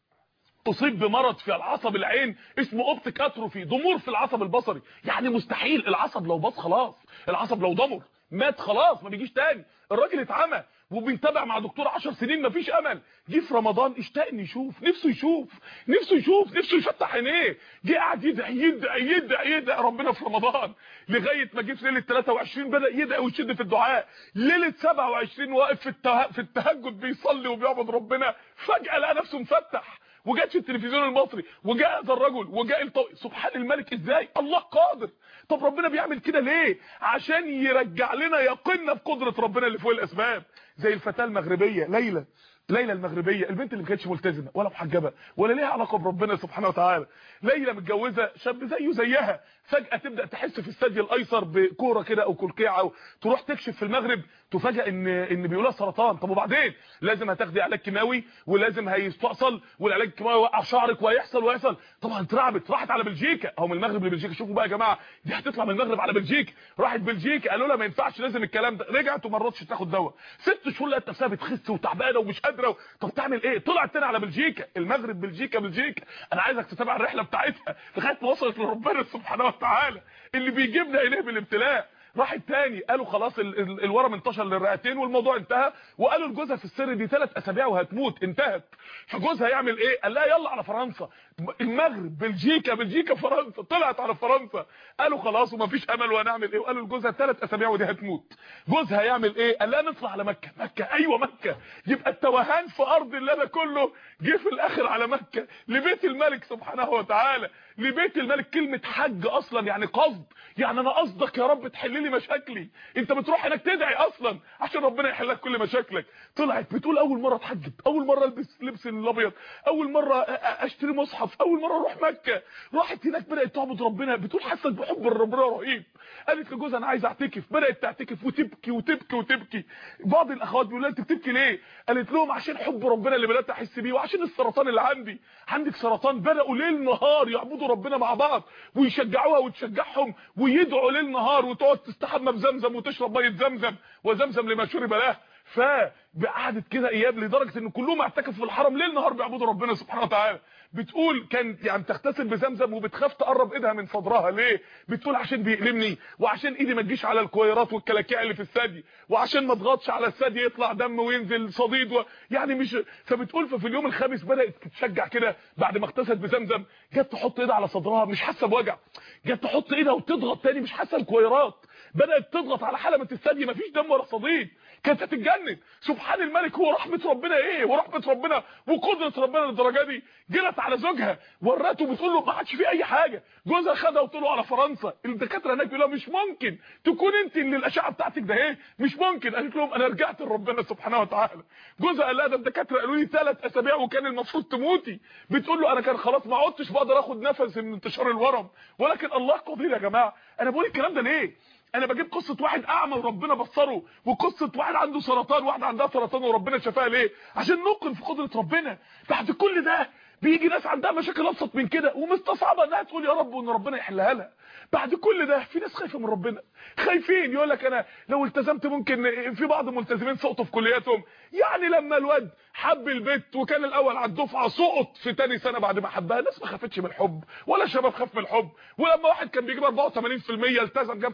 اصيب بمرض في العصب العين اسمه اوبتيك اتروفي ضمور في العصب البصري يعني مستحيل العصب لو باظ خلاص العصب لو ضمر مات خلاص ما بيجيش تاني الراجل اتعمى وبنتابع مع دكتور 10 سنين مفيش امل جه في رمضان اشتاق انه يشوف نفسه يشوف نفسه يشوف نفسه يفتح عينيه جه قاعد يدعي يدعي يدعي يدعي ربنا في رمضان لغايه ما جه في ليله 23 بدا يدعي ويشد في الدعاء ليله 27 واقف في الته... في التهجد بيصلي وبيعبد ربنا فجاه لقى نفسه مفتح وجات في التلفزيون المصري وجاء هذا الرجل وجاء الطو... سبحان الملك ازاي الله قادر طب ربنا بيعمل كده ليه عشان يرجع لنا يقيننا بقدره ربنا اللي فوق الاسباب زي الفتاه المغربيه ليلى ليلى المغربيه البنت اللي ما كانتش ملتزمه ولا محجبه ولا ليها علاقه بربنا سبحانه وتعالى ليلى متجوزه شاب زيه زيها فجاه تبدا تحس في الثدي الايسر بكوره كده او كلكيعه تروح تكشف في المغرب تفاجئ ان ان بيقولها سرطان طب وبعدين لازم هتاخدي علاج كيماوي ولازم هيستأصل والعلاج الكيماوي يوقع شعرك وهيحصل وهيحصل طبعا اترعبت راحت على بلجيكا او من المغرب لبلجيكا شوفوا بقى يا جماعه دي هتطلع من المغرب على بلجيكا راحت بلجيكا قالوا لها ما ينفعش لازم الكلام ده رجعت وما رضتش تاخد دواء ست شهور لقت نفسها بتخس وتعبانه ومش قادره طب تعمل ايه طلعت تاني على بلجيكا المغرب بلجيكا بلجيكا انا عايزك تتابع الرحله بتاعتها لغايه ما وصلت لربنا سبحانه وتعالى اللي بيجيبنا اليه بالابتلاء راحت تاني قالوا خلاص ال- ال- الورم انتشر للرئتين والموضوع انتهى وقالوا لجوزها في السر دي ثلاث اسابيع وهتموت انتهت فجوزها يعمل ايه قال لها يلا على فرنسا المغرب بلجيكا بلجيكا فرنسا طلعت على فرنسا قالوا خلاص ومفيش امل وهنعمل ايه وقالوا لجوزها ثلاث اسابيع ودي هتموت جوزها يعمل ايه قال لها نطلع على مكه مكه ايوه مكه يبقى التوهان في ارض الله ده كله جه في الاخر على مكه لبيت الملك سبحانه وتعالى لبيت الملك كلمه حج اصلا يعني قصد يعني انا قصدك يا رب تحل لي مشاكلي انت بتروح هناك تدعي اصلا عشان ربنا يحل لك كل مشاكلك طلعت بتقول اول مره اتحجب اول مره البس لبس الابيض اول مره أ- أ- اشتري مصحف اول مره اروح مكه راحت هناك بدات تعبد ربنا بتقول حاسه بحب ربنا رهيب قالت لجوزها انا عايزه اعتكف بدات تعتكف وتبكي وتبكي وتبكي بعض الاخوات بيقولوا لها انت بتبكي ليه قالت لهم عشان حب ربنا اللي بدات احس بيه وعشان السرطان اللي عندي عندك سرطان بداوا ليل نهار يعبدوا ربنا مع بعض ويشجعوها وتشجعهم ويدعوا ليل نهار وتقعد تستحمى بزمزم وتشرب ميه زمزم وزمزم لما شرب له فقعدت كده ايام لدرجه ان كلهم اعتكفوا في الحرم ليل نهار بيعبدوا ربنا سبحانه وتعالى بتقول كان يعني تغتسل بزمزم وبتخاف تقرب ايدها من صدرها ليه بتقول عشان بيألمني وعشان ايدي ما تجيش على الكويرات والكلاكيع اللي في الثدي وعشان ما اضغطش على الثدي يطلع دم وينزل صديد و... يعني مش فبتقول ففي اليوم الخامس بدات تتشجع كده بعد ما اغتسلت بزمزم جت تحط ايدها على صدرها مش حاسه بوجع جت تحط ايدها وتضغط تاني مش حاسه بكويرات بدات تضغط على حلبة الثدي مفيش دم ولا صديد كانت هتتجنن سبحان الملك هو رحمه ربنا ايه ورحمه ربنا وقدره ربنا للدرجه دي جرت على زوجها ورته بتقول له ما عادش في اي حاجه جوزها خدها وطلعوا على فرنسا الدكاتره هناك بيقولوا لها مش ممكن تكون انت اللي الاشعه بتاعتك ده ايه مش ممكن قالت لهم انا رجعت لربنا سبحانه وتعالى جوزها قال لها ده الدكاتره قالوا لي ثلاث اسابيع وكان المفروض تموتي بتقول له انا كان خلاص ما عدتش بقدر اخد نفس من انتشار الورم ولكن الله قدير يا جماعه انا بقول الكلام ده ليه انا بجيب قصه واحد اعمى وربنا بصره وقصه واحد عنده سرطان واحده عندها سرطان وربنا شفاها ليه عشان نوقن في قدره ربنا بعد كل ده بيجي ناس عندها مشاكل ابسط من كده ومستصعبه انها تقول يا رب وان ربنا يحلها لها بعد كل ده في ناس خايفه من ربنا خايفين يقول لك انا لو التزمت ممكن في بعض الملتزمين سقطوا في كلياتهم يعني لما الواد حب البت وكان الاول على الدفعه سقط في تاني سنه بعد ما حبها الناس ما خافتش من الحب ولا شباب خاف من الحب ولما واحد كان بيجيب 84% التزم جاب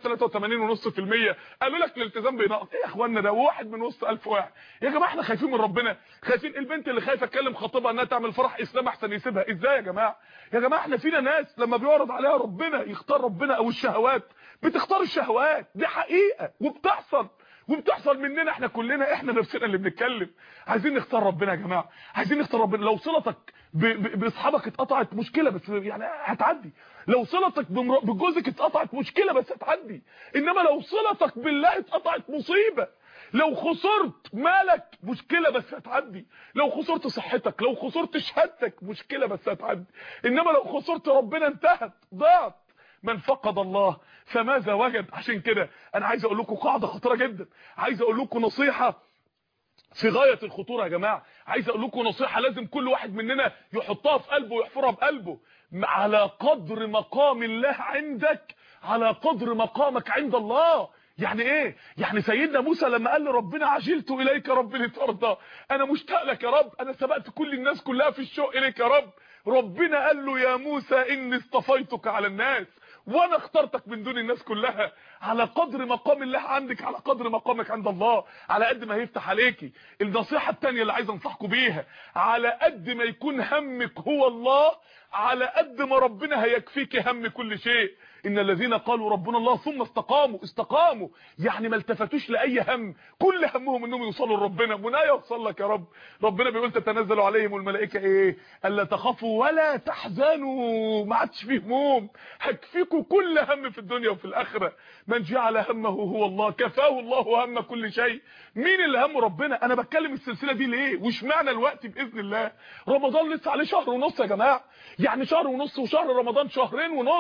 83.5% قالوا لك الالتزام بينقص ايه يا اخوانا ده واحد من وسط 1000 واحد يا جماعه احنا خايفين من ربنا خايفين البنت اللي خايفه تكلم خطيبها انها تعمل فرح اسلام احسن يسيبها ازاي يا جماعه يا جماعه احنا فينا ناس لما بيعرض عليها ربنا يختار ربنا او الشهوات بتختار الشهوات دي حقيقه وبتحصل وبتحصل مننا احنا كلنا احنا نفسنا اللي بنتكلم عايزين نختار ربنا يا جماعه عايزين نختار ربنا لو صلتك ب- ب- باصحابك اتقطعت مشكله بس يعني هتعدي لو صلتك بمر- بجوزك اتقطعت مشكله بس هتعدي انما لو صلتك بالله اتقطعت مصيبه لو خسرت مالك مشكلة بس هتعدي لو خسرت صحتك لو خسرت شهادتك مشكلة بس هتعدي انما لو خسرت ربنا انتهت ضاعت من فقد الله فماذا وجد عشان كده انا عايز اقول لكم قاعده خطيره جدا عايز اقول لكم نصيحه في غايه الخطوره يا جماعه عايز اقول لكم نصيحه لازم كل واحد مننا يحطها في قلبه ويحفرها بقلبه على قدر مقام الله عندك على قدر مقامك عند الله يعني ايه يعني سيدنا موسى لما قال لربنا عجلت اليك رب لترضى انا مشتاق لك يا رب انا سبقت كل الناس كلها في الشوق اليك يا رب ربنا قال له يا موسى اني اصطفيتك على الناس وانا اخترتك من دون الناس كلها على قدر مقام الله عندك على قدر مقامك عند الله على قد ما هيفتح عليكي النصيحه الثانيه اللي عايز انصحكم بيها على قد ما يكون همك هو الله على قد ما ربنا هيكفيك هم كل شيء ان الذين قالوا ربنا الله ثم استقاموا استقاموا يعني ما التفتوش لاي هم كل همهم انهم يوصلوا لربنا منى يوصل لك يا رب ربنا بيقول تتنزل عليهم الملائكه ايه الا تخافوا ولا تحزنوا ما عادش فيه هموم هكفيكوا كل هم في الدنيا وفي الاخره من جعل همه هو الله كفاه الله هم كل شيء مين اللي همه ربنا انا بتكلم السلسله دي ليه وش معنى الوقت باذن الله رمضان لسه عليه شهر ونص يا جماعه يعني شهر ونص وشهر رمضان شهرين ونص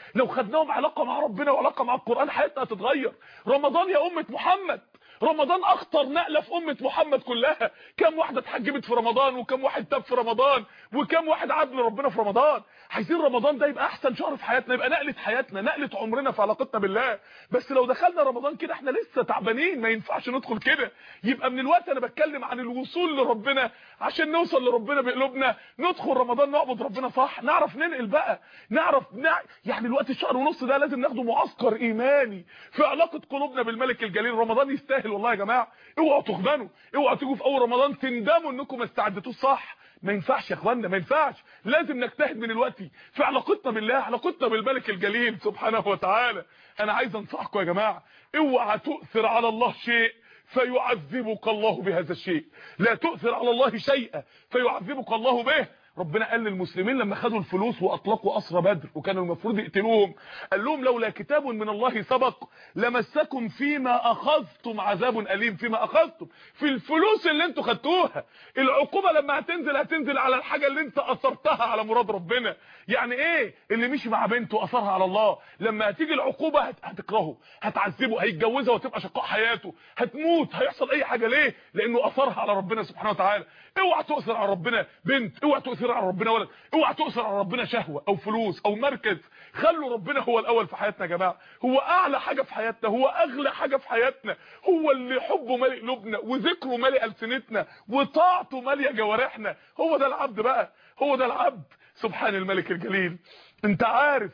لو خدناهم علاقه مع ربنا وعلاقه مع القران حياتنا هتتغير رمضان يا امه محمد رمضان اخطر نقله في امه محمد كلها كم واحده اتحجبت في رمضان وكم واحد تاب في رمضان وكم واحد عاد لربنا في رمضان عايزين رمضان ده يبقى احسن شهر في حياتنا يبقى نقله حياتنا نقله عمرنا في علاقتنا بالله بس لو دخلنا رمضان كده احنا لسه تعبانين ما ينفعش ندخل كده يبقى من الوقت انا بتكلم عن الوصول لربنا عشان نوصل لربنا بقلوبنا ندخل رمضان نعبد ربنا صح نعرف ننقل بقى نعرف نع... يعني الوقت الشهر ونص ده لازم ناخده معسكر ايماني في علاقه قلوبنا بالملك الجليل رمضان يستاهل والله يا جماعه اوعوا تخبنوا اوعوا تيجوا في اول رمضان تندموا انكم ما استعدتوش صح ما ينفعش يا اخوانا ما ينفعش لازم نجتهد من الوقت في علاقتنا بالله علاقتنا بالملك الجليل سبحانه وتعالى انا عايز انصحكم يا جماعه اوعى تؤثر على الله شيء فيعذبك الله بهذا الشيء لا تؤثر على الله شيئا فيعذبك الله به ربنا قال للمسلمين لما خدوا الفلوس واطلقوا اسرى بدر وكانوا المفروض يقتلوهم قال لهم لولا كتاب من الله سبق لمسكم فيما اخذتم عذاب اليم فيما اخذتم في الفلوس اللي انتوا خدتوها العقوبه لما هتنزل هتنزل على الحاجه اللي انت اثرتها على مراد ربنا يعني ايه اللي مشي مع بنته اثرها على الله لما هتيجي العقوبه هت... هتكرهه هتعذبه هيتجوزها وتبقى شقاء حياته هتموت هيحصل اي حاجه ليه لانه اثرها على ربنا سبحانه وتعالى اوعى تؤثر على ربنا بنت اوعى تؤثر على ربنا ولد اوعى تؤثر على ربنا شهوه او فلوس او مركز خلوا ربنا هو الاول في حياتنا يا جماعه هو اعلى حاجه في حياتنا هو اغلى حاجه في حياتنا هو اللي حبه مالئ قلوبنا وذكره مالئ السنتنا وطاعته ماليه جوارحنا هو ده العبد بقى هو ده العبد سبحان الملك الجليل انت عارف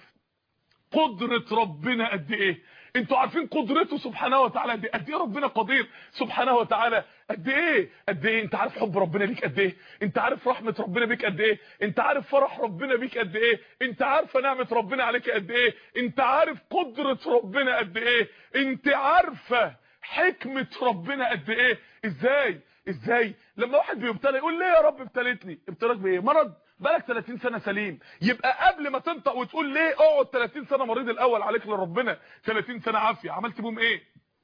قدره ربنا قد ايه انتوا عارفين قدرته سبحانه وتعالى قد ايه قد ايه ربنا قدير سبحانه وتعالى قد ايه قد ايه انت عارف حب ربنا ليك قد ايه انت عارف رحمه ربنا بيك قد ايه انت عارف فرح ربنا بيك قد ايه انت عارفه نعمه ربنا عليك قد ايه انت عارف قدره ربنا قد ايه انت عارفه حكمه ربنا قد ايه ازاي ازاي لما واحد بيبتلى يقول ليه يا رب ابتليتني ابتلاك بايه مرض بالك 30 سنه سليم يبقى قبل ما تنطق وتقول ليه اقعد 30 سنه مريض الاول عليك لربنا 30 سنه عافيه عملت بهم ايه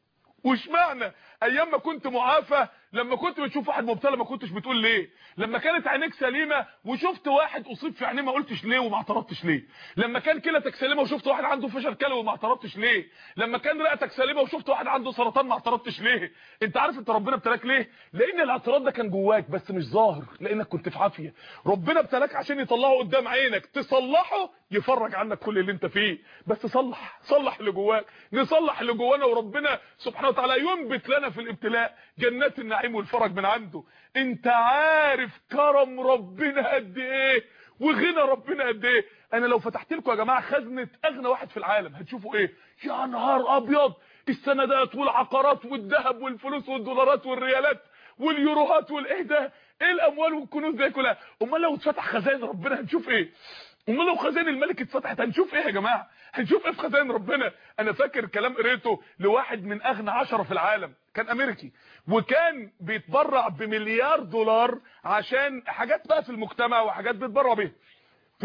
وش معنى ايام ما كنت معافى لما كنت بتشوف واحد مبتلى ما كنتش بتقول ليه لما كانت عينيك سليمه وشفت واحد اصيب في عينيه ما قلتش ليه وما اعترضتش ليه لما كان كلتك سليمه وشفت واحد عنده فشل كلوي وما اعترضتش ليه لما كان رئتك سليمه وشفت واحد عنده سرطان ما اعترضتش ليه انت عارف انت ربنا ابتلاك ليه لان الاعتراض ده كان جواك بس مش ظاهر لانك كنت في عافيه ربنا ابتلاك عشان يطلعه قدام عينك تصلحه يفرج عنك كل اللي انت فيه بس صلح صلح اللي جواك نصلح اللي جوانا وربنا سبحانه وتعالى ينبت لنا في الابتلاء جنات النعيم والفرج من عنده انت عارف كرم ربنا قد ايه وغنى ربنا قد ايه انا لو فتحت لكم يا جماعه خزنه اغنى واحد في العالم هتشوفوا ايه يا نهار ابيض السندات والعقارات والذهب والفلوس والدولارات والريالات واليوروهات والايه ده ايه الاموال والكنوز دي كلها امال لو اتفتح خزائن ربنا هنشوف ايه امال لو خزائن الملك اتفتحت هنشوف ايه يا جماعه هنشوف ايه في خزائن ربنا انا فاكر كلام قريته لواحد من اغنى عشرة في العالم كان امريكي وكان بيتبرع بمليار دولار عشان حاجات بقى في المجتمع وحاجات بيتبرع بيها ف...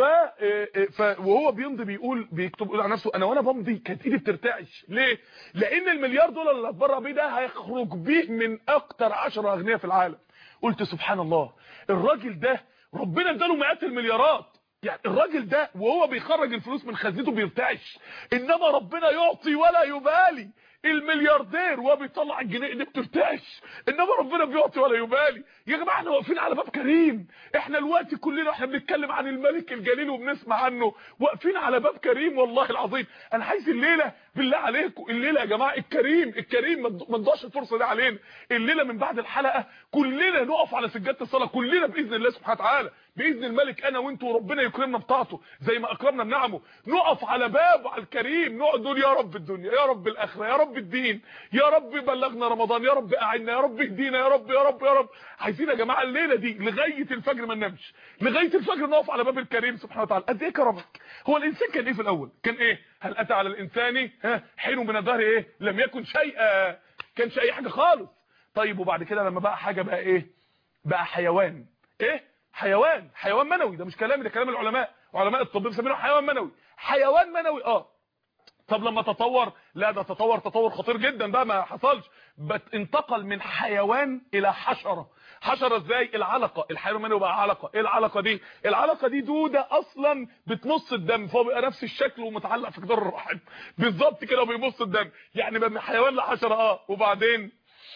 ف وهو بيمضي بيقول بيكتب يقول على نفسه انا وانا بمضي كانت ايدي بترتعش ليه لان المليار دولار اللي هتبرع بيه ده هيخرج بيه من اكتر 10 اغنياء في العالم قلت سبحان الله الراجل ده ربنا اداله مئات المليارات يعني الراجل ده وهو بيخرج الفلوس من خزنته بيرتعش انما ربنا يعطي ولا يبالي الملياردير وهو بيطلع الجنيه دي بترتعش انما ربنا بيعطي ولا يبالي يا جماعه احنا واقفين على باب كريم احنا الوقت كلنا احنا بنتكلم عن الملك الجليل وبنسمع عنه واقفين على باب كريم والله العظيم انا عايز الليله بالله عليكم الليله يا جماعه الكريم الكريم ما تضيعش الفرصه دي علينا الليله من بعد الحلقه كلنا نقف على سجاده الصلاه كلنا باذن الله سبحانه وتعالى باذن الملك انا وانتوا وربنا يكرمنا بطاعته زي ما اكرمنا بنعمه نقف على بابه على الكريم نقعد نقول يا رب الدنيا يا رب الاخره يا رب الدين يا رب بلغنا رمضان يا رب اعنا يا رب اهدينا يا رب يا رب يا رب عايزين يا جماعه الليله دي لغايه الفجر ما ننامش لغايه الفجر نقف على باب الكريم سبحانه وتعالى قد ايه كرمك هو الانسان كان ايه في الاول كان ايه هل اتى على الانسان ها حين من الدهر ايه لم يكن شيئا كانش اي حاجه خالص طيب وبعد كده لما بقى حاجه بقى ايه بقى حيوان ايه حيوان حيوان منوي ده مش كلامي ده كلام العلماء علماء الطب بيسموه حيوان منوي حيوان منوي اه طب لما تطور لا ده تطور تطور خطير جدا بقى ما حصلش انتقل من حيوان الى حشره حشره ازاي العلقه الحيوان المنوي بقى علقه ايه العلقه دي العلقه دي دوده اصلا بتمص الدم فهو بيبقى نفس الشكل ومتعلق في جدار الرحم بالظبط كده وبيمص الدم يعني من حيوان لحشره اه وبعدين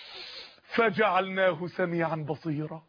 فجعلناه سميعا بصيرا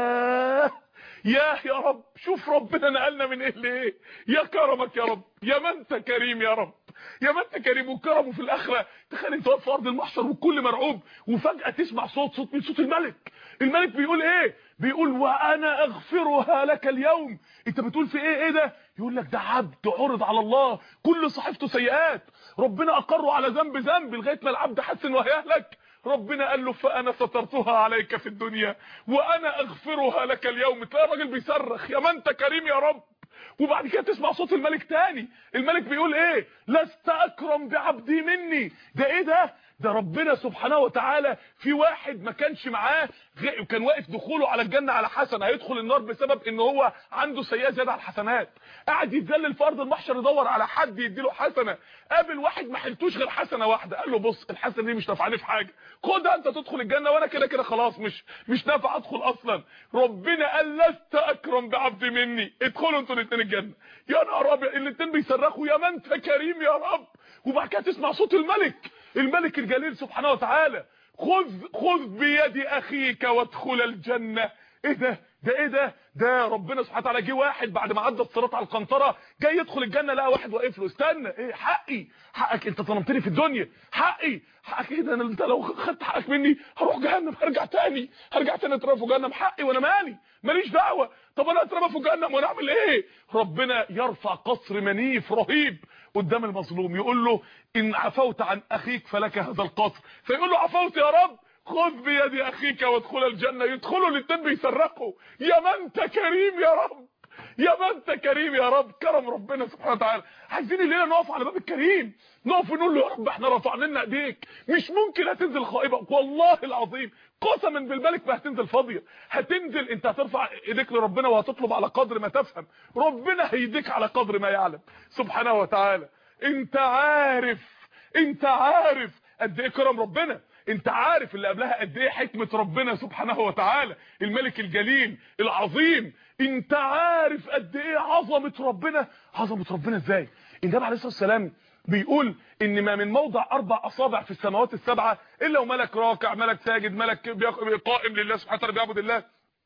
ياه ياه يا رب شوف ربنا نقلنا من ايه لايه يا كرمك يا رب يا ما انت كريم يا رب يا ما انت كريم وكرمه في الاخره تخيل انت واقف في ارض المحشر والكل مرعوب وفجاه تسمع صوت صوت من صوت الملك الملك بيقول ايه بيقول وانا اغفرها لك اليوم انت بتقول في ايه ايه ده يقول لك ده عبد عرض على الله كل صحيفته سيئات ربنا اقره على ذنب ذنب لغايه ما العبد حس انه هيهلك ربنا قال له فانا سترتها عليك في الدنيا وانا اغفرها لك اليوم تلاقي الراجل بيصرخ يا ما انت كريم يا رب وبعد كده تسمع صوت الملك تاني الملك بيقول ايه لست اكرم بعبدي مني ده ايه ده ده ربنا سبحانه وتعالى في واحد ما كانش معاه كان واقف دخوله على الجنه على حسنه هيدخل النار بسبب ان هو عنده سيئه زياده على الحسنات قاعد يتذلل في ارض المحشر يدور على حد يديله حسنه قابل واحد ما حلتوش غير حسنه واحده قال له بص الحسنه دي مش نافعاني في حاجه خدها انت تدخل الجنه وانا كده كده خلاص مش مش نافع ادخل اصلا ربنا قال لست اكرم بعبد مني ادخلوا انتوا الاثنين الجنه يا نهار ابيض الاثنين بيصرخوا يا ما انت كريم يا رب وبعد كده تسمع صوت الملك الملك الجليل سبحانه وتعالى خذ خذ بيد اخيك وادخل الجنه ايه ده ده ايه ده ده ربنا سبحانه وتعالى جه واحد بعد ما عدى الصراط على القنطره جاي يدخل الجنه لقى واحد واقف له استنى ايه حقي حقك انت ظلمتني في الدنيا حقي حقك ايه ده انا انت لو خدت حقك مني هروح جهنم هرجع تاني هرجع تاني اترمى في جهنم حقي وانا مالي ماليش دعوه طب انا اترمى في جهنم وانا اعمل ايه ربنا يرفع قصر منيف رهيب قدام المظلوم يقول له ان عفوت عن اخيك فلك هذا القصر فيقول له عفوت يا رب خذ بيد اخيك وادخل الجنه يدخلوا الاثنين بيصرخوا يا ما انت كريم يا رب يا ما انت كريم يا رب كرم ربنا سبحانه وتعالى عايزين الليله نقف على باب الكريم نقف ونقول له يا رب احنا رفعنا لنا ايديك مش ممكن هتنزل خائبه والله العظيم قسما بالملك ما هتنزل فاضيه هتنزل انت هترفع ايديك لربنا وهتطلب على قدر ما تفهم ربنا هيديك على قدر ما يعلم سبحانه وتعالى انت عارف انت عارف قد ايه كرم ربنا انت عارف اللي قبلها قد ايه حكمه ربنا سبحانه وتعالى الملك الجليل العظيم انت عارف قد ايه عظمه ربنا عظمه ربنا ازاي النبي عليه الصلاه والسلام بيقول ان ما من موضع اربع اصابع في السماوات السبعه الا وملك راكع ملك ساجد ملك قائم لله سبحانه وتعالى بيعبد الله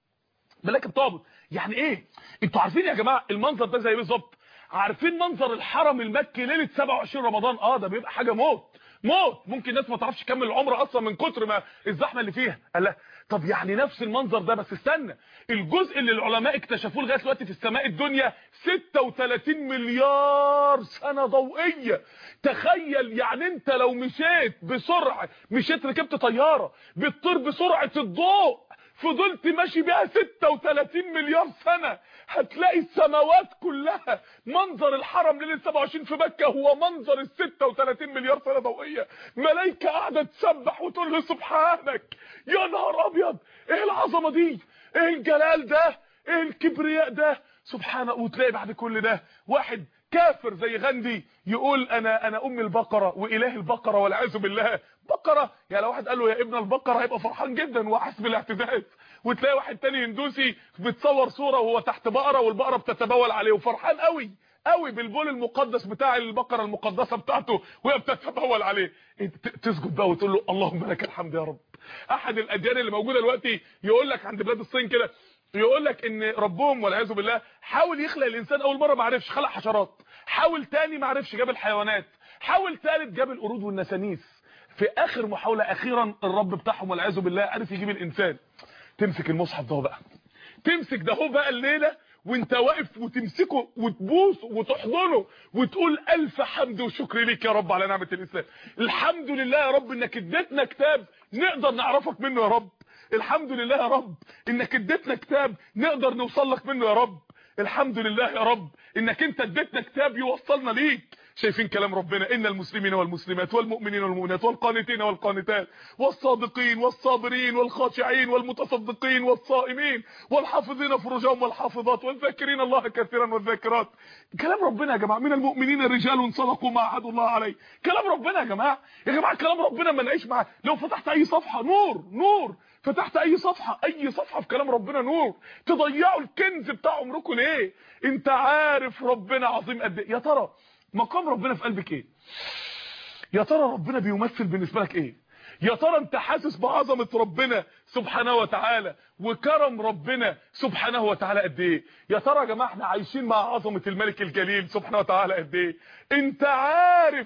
ملك بتعبد يعني ايه انتوا عارفين يا جماعه المنظر ده زي بالظبط عارفين منظر الحرم المكي ليله 27 رمضان اه ده بيبقى حاجه موت موت ممكن ناس ما تعرفش تكمل العمر اصلا من كتر ما الزحمه اللي فيها قال لا طب يعني نفس المنظر ده بس استنى الجزء اللي العلماء اكتشفوه لغايه دلوقتي في السماء الدنيا 36 مليار سنه ضوئيه تخيل يعني انت لو مشيت بسرعه مشيت ركبت طياره بتطير بسرعه الضوء فضلت ماشي بيها 36 مليار سنه هتلاقي السماوات كلها منظر الحرم ليله 27 في مكه هو منظر ال 36 مليار سنه ضوئيه ملائكه قاعده تسبح وتقول له سبحانك يا نهار ابيض ايه العظمه دي ايه الجلال ده ايه الكبرياء ده سبحانه وتلاقي بعد كل ده واحد كافر زي غاندي يقول انا انا ام البقره واله البقره والعياذ بالله بقره يعني لو واحد قال له يا ابن البقره هيبقى فرحان جدا وحاسس بالاعتزاز وتلاقي واحد تاني هندوسي بتصور صوره وهو تحت بقره والبقره بتتبول عليه وفرحان قوي قوي بالبول المقدس بتاع البقره المقدسه بتاعته وهي بتتبول عليه تسجد بقى وتقول له اللهم لك الحمد يا رب احد الاديان اللي موجوده دلوقتي يقول لك عند بلاد الصين كده يقول لك ان ربهم والعياذ بالله حاول يخلق الانسان اول مره ما عرفش خلق حشرات حاول تاني ما عرفش جاب الحيوانات حاول ثالث جاب القرود والنسانيس في اخر محاوله اخيرا الرب بتاعهم والعياذ بالله عرف يجيب الانسان تمسك المصحف ده بقى تمسك ده هو بقى الليله وانت واقف وتمسكه وتبوس وتحضنه وتقول الف حمد وشكر ليك يا رب على نعمه الاسلام الحمد لله يا رب انك اديتنا كتاب نقدر نعرفك منه يا رب الحمد لله يا رب انك اديتنا كتاب نقدر نوصل لك منه يا رب الحمد لله يا رب انك انت اديتنا كتاب يوصلنا ليك شايفين كلام ربنا ان المسلمين والمسلمات والمؤمنين والمؤمنات والقانتين والقانتات والصادقين والصابرين والخاشعين والمتصدقين والصائمين والحافظين فروجهم والحافظات والذاكرين الله كثيرا والذاكرات كلام ربنا يا جماعه من المؤمنين رجال صدقوا ما عهد الله عليه كلام ربنا يا جماعه يا جماعه كلام ربنا ما نعيش معاه لو فتحت اي صفحه نور نور فتحت اي صفحه اي صفحه في كلام ربنا نور تضيعوا الكنز بتاع عمركم ليه انت عارف ربنا عظيم قد ايه يا ترى مقام ربنا في قلبك ايه يا ترى ربنا بيمثل بالنسبه لك ايه يا ترى انت حاسس بعظمه ربنا سبحانه وتعالى وكرم ربنا سبحانه وتعالى قد ايه يا ترى يا جماعه احنا عايشين مع عظمه الملك الجليل سبحانه وتعالى قد ايه انت عارف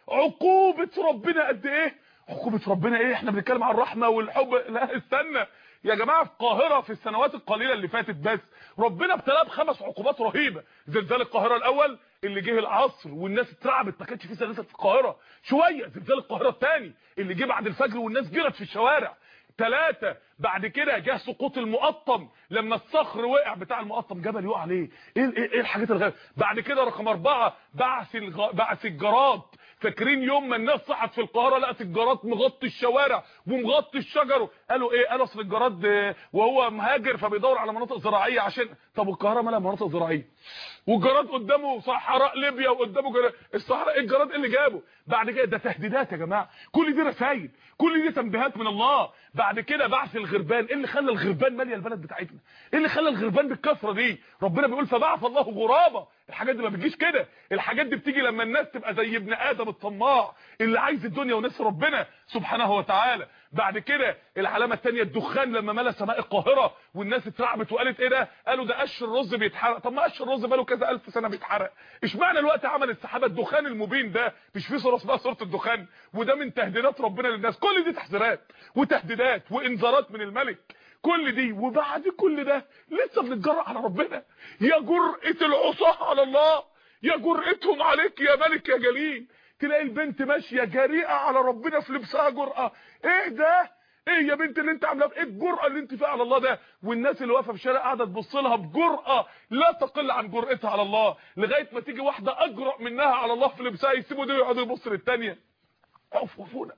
عقوبه ربنا قد ايه عقوبه ربنا ايه احنا بنتكلم عن الرحمه والحب لا استنى يا جماعه في القاهره في السنوات القليله اللي فاتت بس ربنا ابتلاه بخمس عقوبات رهيبه زلزال القاهره الاول اللي جه العصر والناس اترعبت ما كانش في زلازل في القاهره شويه زلزال القاهره الثاني اللي جه بعد الفجر والناس جرت في الشوارع ثلاثة بعد كده جه سقوط المقطم لما الصخر وقع بتاع المقطم جبل يقع عليه ايه ايه, إيه الحاجات الغريبه بعد كده رقم أربعة بعث الغ... بعث الجراد فاكرين يوم ما الناس صحت في القاهره لقت الجراد مغطي الشوارع ومغطي الشجر قالوا ايه قالوا اصل الجراد وهو مهاجر فبيدور على مناطق زراعيه عشان طب القاهره مالها مناطق زراعيه والجراد قدامه صحراء ليبيا وقدامه جراد الصحراء الجراد اللي جابه بعد كده ده تهديدات يا جماعه كل دي رسائل كل دي تنبيهات من الله بعد كده بعث الغربان ايه اللي خلى الغربان ماليه البلد بتاعتنا ايه اللي خلى الغربان بالكثره دي ربنا بيقول فبعث الله غرابا الحاجات دي ما بتجيش كده الحاجات دي بتيجي لما الناس تبقى زي ابن ادم الطماع اللي عايز الدنيا وناس ربنا سبحانه وتعالى بعد كده العلامه الثانيه الدخان لما ملا سماء القاهره والناس اترعبت وقالت ايه ده قالوا ده قش الرز بيتحرق طب ما قش الرز بقاله كذا الف سنه بيتحرق اشمعنى الوقت عمل السحابه الدخان المبين ده مش في صوره اسمها صوره الدخان وده من تهديدات ربنا للناس كل دي تحذيرات وتهديدات وانذارات من الملك كل دي وبعد كل ده لسه بنتجرأ على ربنا يا جرأة العصاه على الله يا جرأتهم عليك يا ملك يا جليل تلاقي البنت ماشيه جريئه على ربنا في لبسها جرأه ايه ده ايه يا بنت اللي انت عاملاه ايه الجرأه اللي انت فيها على الله ده والناس اللي واقفه في الشارع قاعده تبص لها بجرأه لا تقل عن جرأتها على الله لغايه ما تيجي واحده اجرأ منها على الله في لبسها يسيبوا دي ويقعدوا يبصوا للثانيه عفوفونا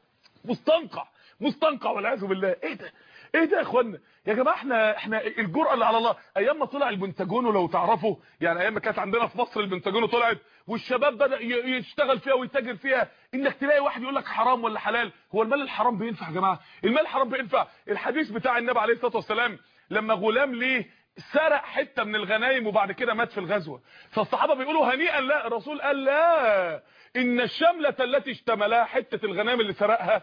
مستنقع مستنقع والعياذ بالله ايه ده ايه ده يا اخوانا يا جماعه احنا احنا الجرأه اللي على الله ايام ما طلع البنتاجون لو تعرفوا يعني ايام ما كانت عندنا في مصر البنتاجون طلعت والشباب بدا يشتغل فيها ويتاجر فيها انك تلاقي واحد يقول لك حرام ولا حلال هو المال الحرام بينفع يا جماعه المال الحرام بينفع الحديث بتاع النبي عليه الصلاه والسلام لما غلام ليه سرق حته من الغنايم وبعد كده مات في الغزوه فالصحابه بيقولوا هنيئا لا الرسول قال لا ان الشمله التي اشتملها حته الغنائم اللي سرقها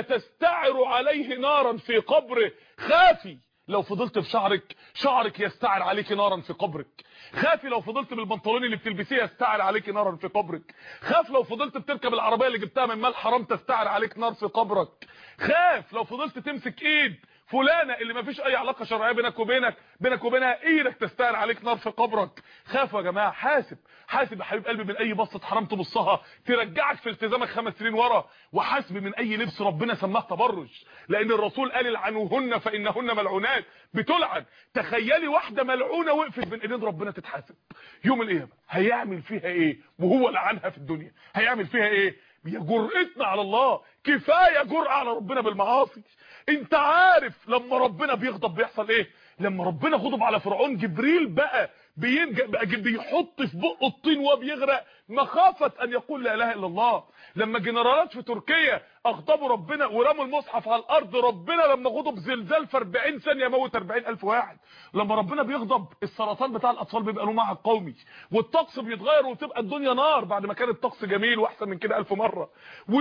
لتستعر عليه نارا في قبره خافي لو فضلت في شعرك شعرك يستعر عليك نارا في قبرك خافي لو فضلت بالبنطلون اللي بتلبسيه يستعر عليك نارا في قبرك خاف لو فضلت بتركب العربيه اللي جبتها من مال حرام تستعر عليك نار في قبرك خاف لو فضلت تمسك ايد فلانه اللي ما فيش اي علاقه شرعيه بينك وبينك بينك وبينها ايدك تستاهل عليك نار في قبرك خافوا يا جماعه حاسب حاسب يا حبيب قلبي من اي بصه حرام تبصها ترجعك في التزامك خمس سنين ورا وحاسب من اي لبس ربنا سماه تبرج لان الرسول قال العنوهن فانهن ملعونات بتلعن تخيلي واحده ملعونه وقفت بين ايدين ربنا تتحاسب يوم القيامه هيعمل فيها ايه وهو لعنها في الدنيا هيعمل فيها ايه يا جرأتنا على الله كفايه جرأه على ربنا بالمعاصي انت عارف لما ربنا بيغضب بيحصل ايه لما ربنا غضب على فرعون جبريل بقى بقى بيحط في بقه الطين وهو بيغرق مخافه ان يقول لا اله الا الله لما جنرالات في تركيا اغضبوا ربنا ورموا المصحف على الارض ربنا لما غضب زلزال في 40 ثانيه موت 40000 واحد لما ربنا بيغضب السرطان بتاع الاطفال بيبقى له معهد قومي والطقس بيتغير وتبقى الدنيا نار بعد ما كان الطقس جميل واحسن من كده ألف مره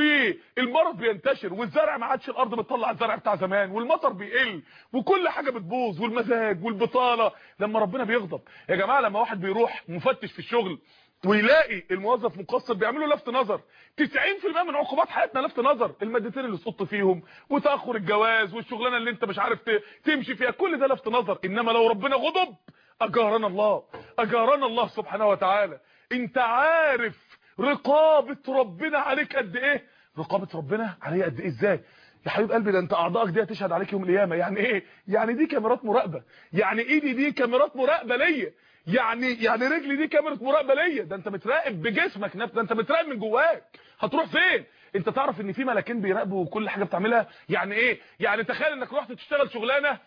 والمرض بينتشر والزرع ما عادش الارض بتطلع الزرع بتاع زمان والمطر بيقل وكل حاجه بتبوظ والمزاج والبطاله لما ربنا بيغضب يا جماعه لما واحد بيروح مفتش في الشغل ويلاقي الموظف مقصر بيعملوا لفت نظر 90% من عقوبات حياتنا لفت نظر المادتين اللي سقطت فيهم وتاخر الجواز والشغلانه اللي انت مش عارف تمشي فيها كل ده لفت نظر انما لو ربنا غضب اجارنا الله اجارنا الله سبحانه وتعالى انت عارف رقابه ربنا عليك قد ايه رقابه ربنا عليا قد ايه ازاي يا حبيب قلبي ده انت اعضائك دي هتشهد عليك يوم القيامه يعني ايه يعني دي كاميرات مراقبه يعني ايدي دي كاميرات مراقبه ليا يعني يعني رجلي دي كاميرا مراقبه ليا ده انت متراقب بجسمك نفسه ده انت متراقب من جواك هتروح فين انت تعرف ان في ملاكين بيراقبوا كل حاجه بتعملها يعني ايه يعني تخيل انك رحت تشتغل شغلانه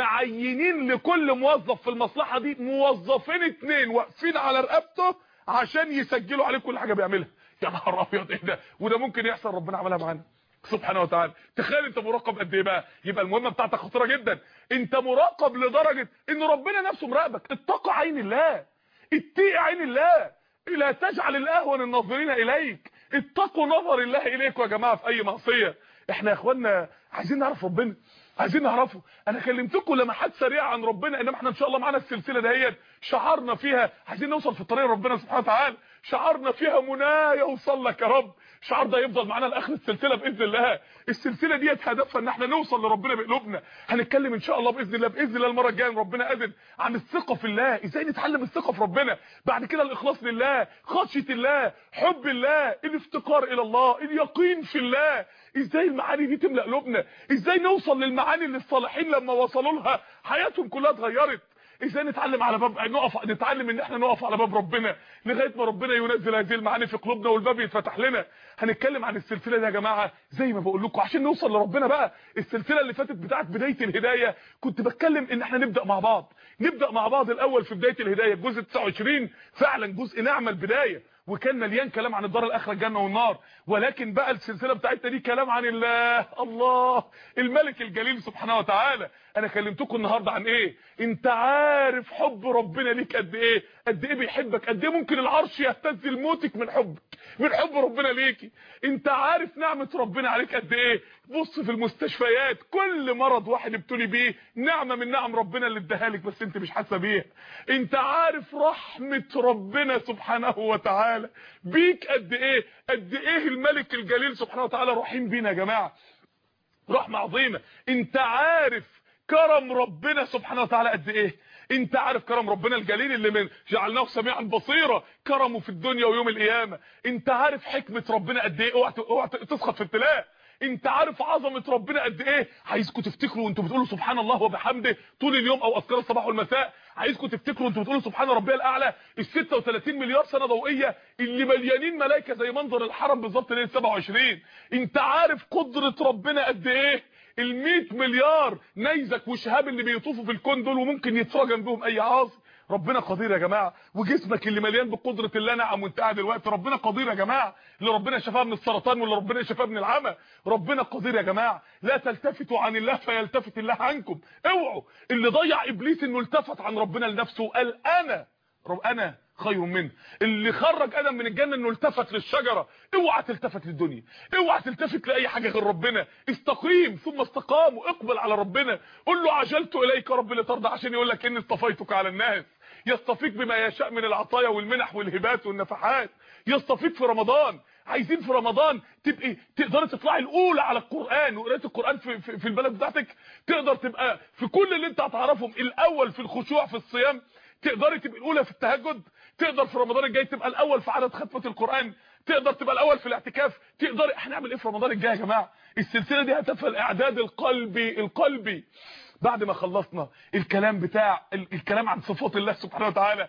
معينين لكل موظف في المصلحه دي موظفين اتنين واقفين على رقبته عشان يسجلوا عليه كل حاجه بيعملها يا نهار ابيض ايه ده وده ممكن يحصل ربنا عملها معانا سبحانه وتعالى تخيل انت مراقب قد ايه بقى يبقى المهمه بتاعتك خطيره جدا انت مراقب لدرجه ان ربنا نفسه مراقبك اتقى عين الله اتقي عين الله لا تجعل الاهون الناظرين اليك اتقوا نظر الله اليكم يا جماعه في اي معصيه احنا يا اخوانا عايزين نعرف ربنا عايزين نعرفه انا كلمتكم لمحات سريعه عن ربنا انما احنا ان شاء الله معانا السلسله دهيت شعارنا فيها عايزين نوصل في طريق ربنا سبحانه وتعالى شعارنا فيها منايا يوصل لك يا رب الشعار ده يفضل معانا لاخر السلسله باذن الله السلسله ديت هدفها ان احنا نوصل لربنا بقلوبنا هنتكلم ان شاء الله باذن الله باذن الله المره الجايه ربنا اذن عن الثقه في الله ازاي نتعلم الثقه في ربنا بعد كده الاخلاص لله خشيه الله حب الله الافتقار الى الله اليقين في الله ازاي المعاني دي تملا قلوبنا ازاي نوصل للمعاني اللي الصالحين لما وصلوا لها حياتهم كلها اتغيرت ازاي نتعلم على باب نقف نتعلم ان احنا نقف على باب ربنا لغايه ما ربنا ينزل هذه المعاني في قلوبنا والباب يتفتح لنا هنتكلم عن السلسله دي يا جماعه زي ما بقول لكم عشان نوصل لربنا بقى السلسله اللي فاتت بتاعه بدايه الهدايه كنت بتكلم ان احنا نبدا مع بعض نبدا مع بعض الاول في بدايه الهدايه الجزء 29 فعلا جزء نعمه البدايه وكان مليان كلام عن الدار الاخره الجنه والنار ولكن بقى السلسله بتاعتنا دي كلام عن الله الله الملك الجليل سبحانه وتعالى انا كلمتكم النهارده عن ايه انت عارف حب ربنا ليك قد ايه قد ايه بيحبك قد ايه ممكن العرش يهتز لموتك من حبك من حب ربنا ليكي انت عارف نعمه ربنا عليك قد ايه بص في المستشفيات كل مرض واحد ابتلي بيه نعمه من نعم ربنا اللي اداها لك بس انت مش حاسه بيها انت عارف رحمه ربنا سبحانه وتعالى بيك قد ايه قد ايه الملك الجليل سبحانه وتعالى رحيم بينا يا جماعه رحمه عظيمه انت عارف كرم ربنا سبحانه وتعالى قد ايه انت عارف كرم ربنا الجليل اللي من جعلناه سميعا بصيرا كرمه في الدنيا ويوم القيامه انت عارف حكمه ربنا قد ايه اوعى اوعى تسخط في ابتلاء انت عارف عظمه ربنا قد ايه عايزكم تفتكروا وانتوا بتقولوا سبحان الله وبحمده طول اليوم او اذكار الصباح والمساء عايزكم تفتكروا وانتوا بتقولوا سبحان ربي الاعلى ال 36 مليار سنه ضوئيه اللي مليانين ملائكه زي منظر الحرم بالظبط ليله 27 انت عارف قدره ربنا قد ايه ال100 مليار نيزك وشهاب اللي بيطوفوا في الكون دول وممكن يتفرجن بهم اي عاصي ربنا قدير يا جماعه وجسمك اللي مليان بقدره الله نعم وانت قاعد دلوقتي ربنا قدير يا جماعه اللي ربنا شفاه من السرطان واللي ربنا شفاه من العمى ربنا قدير يا جماعه لا تلتفتوا عن الله فيلتفت الله عنكم اوعوا اللي ضيع ابليس انه التفت عن ربنا لنفسه وقال انا رب انا خير منه اللي خرج ادم من الجنه انه التفت للشجره اوعى تلتفت للدنيا اوعى تلتفت لاي حاجه غير ربنا استقيم ثم استقام واقبل على ربنا قول له عجلت اليك رب لترضى عشان يقول لك اني اصطفيتك على الناس يصطفيك بما يشاء من العطايا والمنح والهبات والنفحات يصطفيك في رمضان عايزين في رمضان تبقي تقدري تطلعي الاولى على القران وقرايه القران في, في, في البلد بتاعتك تقدر تبقى في كل اللي انت هتعرفهم الاول في الخشوع في الصيام تقدري تبقى الاولى في التهجد تقدر في رمضان الجاي تبقى الاول في عدد ختمه القران تقدر تبقى الاول في الاعتكاف تقدر احنا نعمل ايه في رمضان الجاي يا جماعه السلسله دي هتفها الاعداد القلبي القلبي بعد ما خلصنا الكلام بتاع الكلام عن صفات الله سبحانه وتعالى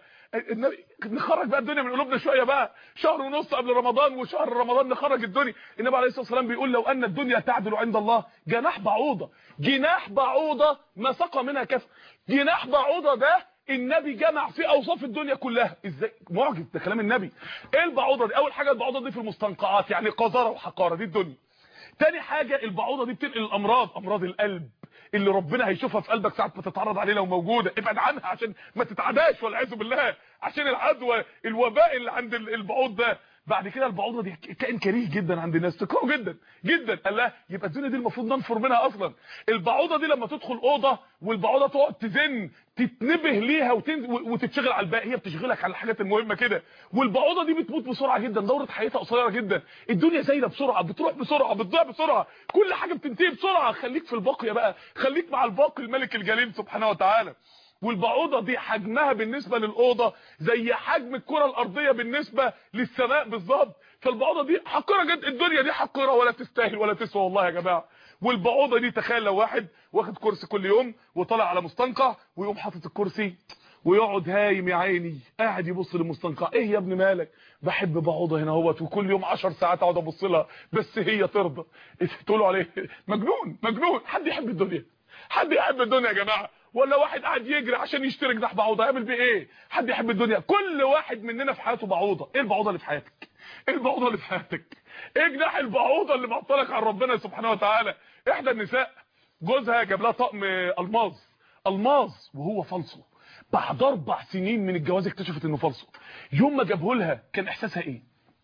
نخرج بقى الدنيا من قلوبنا شويه بقى شهر ونص قبل رمضان وشهر رمضان نخرج الدنيا النبي عليه الصلاه والسلام بيقول لو ان الدنيا تعدل عند الله جناح بعوضه جناح بعوضه ما سقى منها كف جناح بعوضه ده النبي جمع فيه اوصاف الدنيا كلها ازاي معجز ده كلام النبي ايه البعوضه دي اول حاجه البعوضه دي في المستنقعات يعني قذاره وحقاره دي الدنيا تاني حاجه البعوضه دي بتنقل الامراض امراض القلب اللي ربنا هيشوفها في قلبك ساعه ما تتعرض عليه لو موجوده ابعد عنها عشان ما تتعداش والعياذ بالله عشان العدوى الوباء اللي عند البعوض ده بعد كده البعوضه دي كائن كريه جدا عند الناس تكرهه جدا جدا قال لها يبقى الدنيا دي المفروض ننفر منها اصلا البعوضه دي لما تدخل اوضه والبعوضه تقعد تزن تتنبه ليها وتن... وتتشغل على الباقي هي بتشغلك على الحاجات المهمه كده والبعوضه دي بتموت بسرعه جدا دوره حياتها قصيره جدا الدنيا زايده بسرعه بتروح بسرعه بتضيع بسرعه كل حاجه بتنتهي بسرعه خليك في الباقيه بقى خليك مع الباقي الملك الجليل سبحانه وتعالى والبعوضه دي حجمها بالنسبه للاوضه زي حجم الكره الارضيه بالنسبه للسماء بالظبط فالبعوضه دي حقيره جدا الدنيا دي حقيره ولا تستاهل ولا تسوى والله يا جماعه والبعوضه دي تخيل لو واحد واخد كرسي كل يوم وطلع على مستنقع ويقوم حاطط الكرسي ويقعد هايم يا عيني قاعد يبص للمستنقع ايه يا ابن مالك بحب بعوضه هنا اهوت وكل يوم 10 ساعات اقعد ابص لها بس هي ترضى تقولوا عليه مجنون مجنون حد يحب الدنيا حد يحب الدنيا يا جماعه ولا واحد قاعد يجري عشان يشتري جناح بعوضه يعمل بيه ايه حد يحب الدنيا كل واحد مننا في حياته بعوضه ايه البعوضه اللي في حياتك ايه البعوضه اللي في حياتك ايه جناح البعوضه اللي معطلك عن ربنا سبحانه وتعالى احدى النساء جوزها جاب لها طقم الماظ الماظ وهو فالصو بعد اربع سنين من الجواز اكتشفت انه فالصو يوم ما جابه لها كان احساسها ايه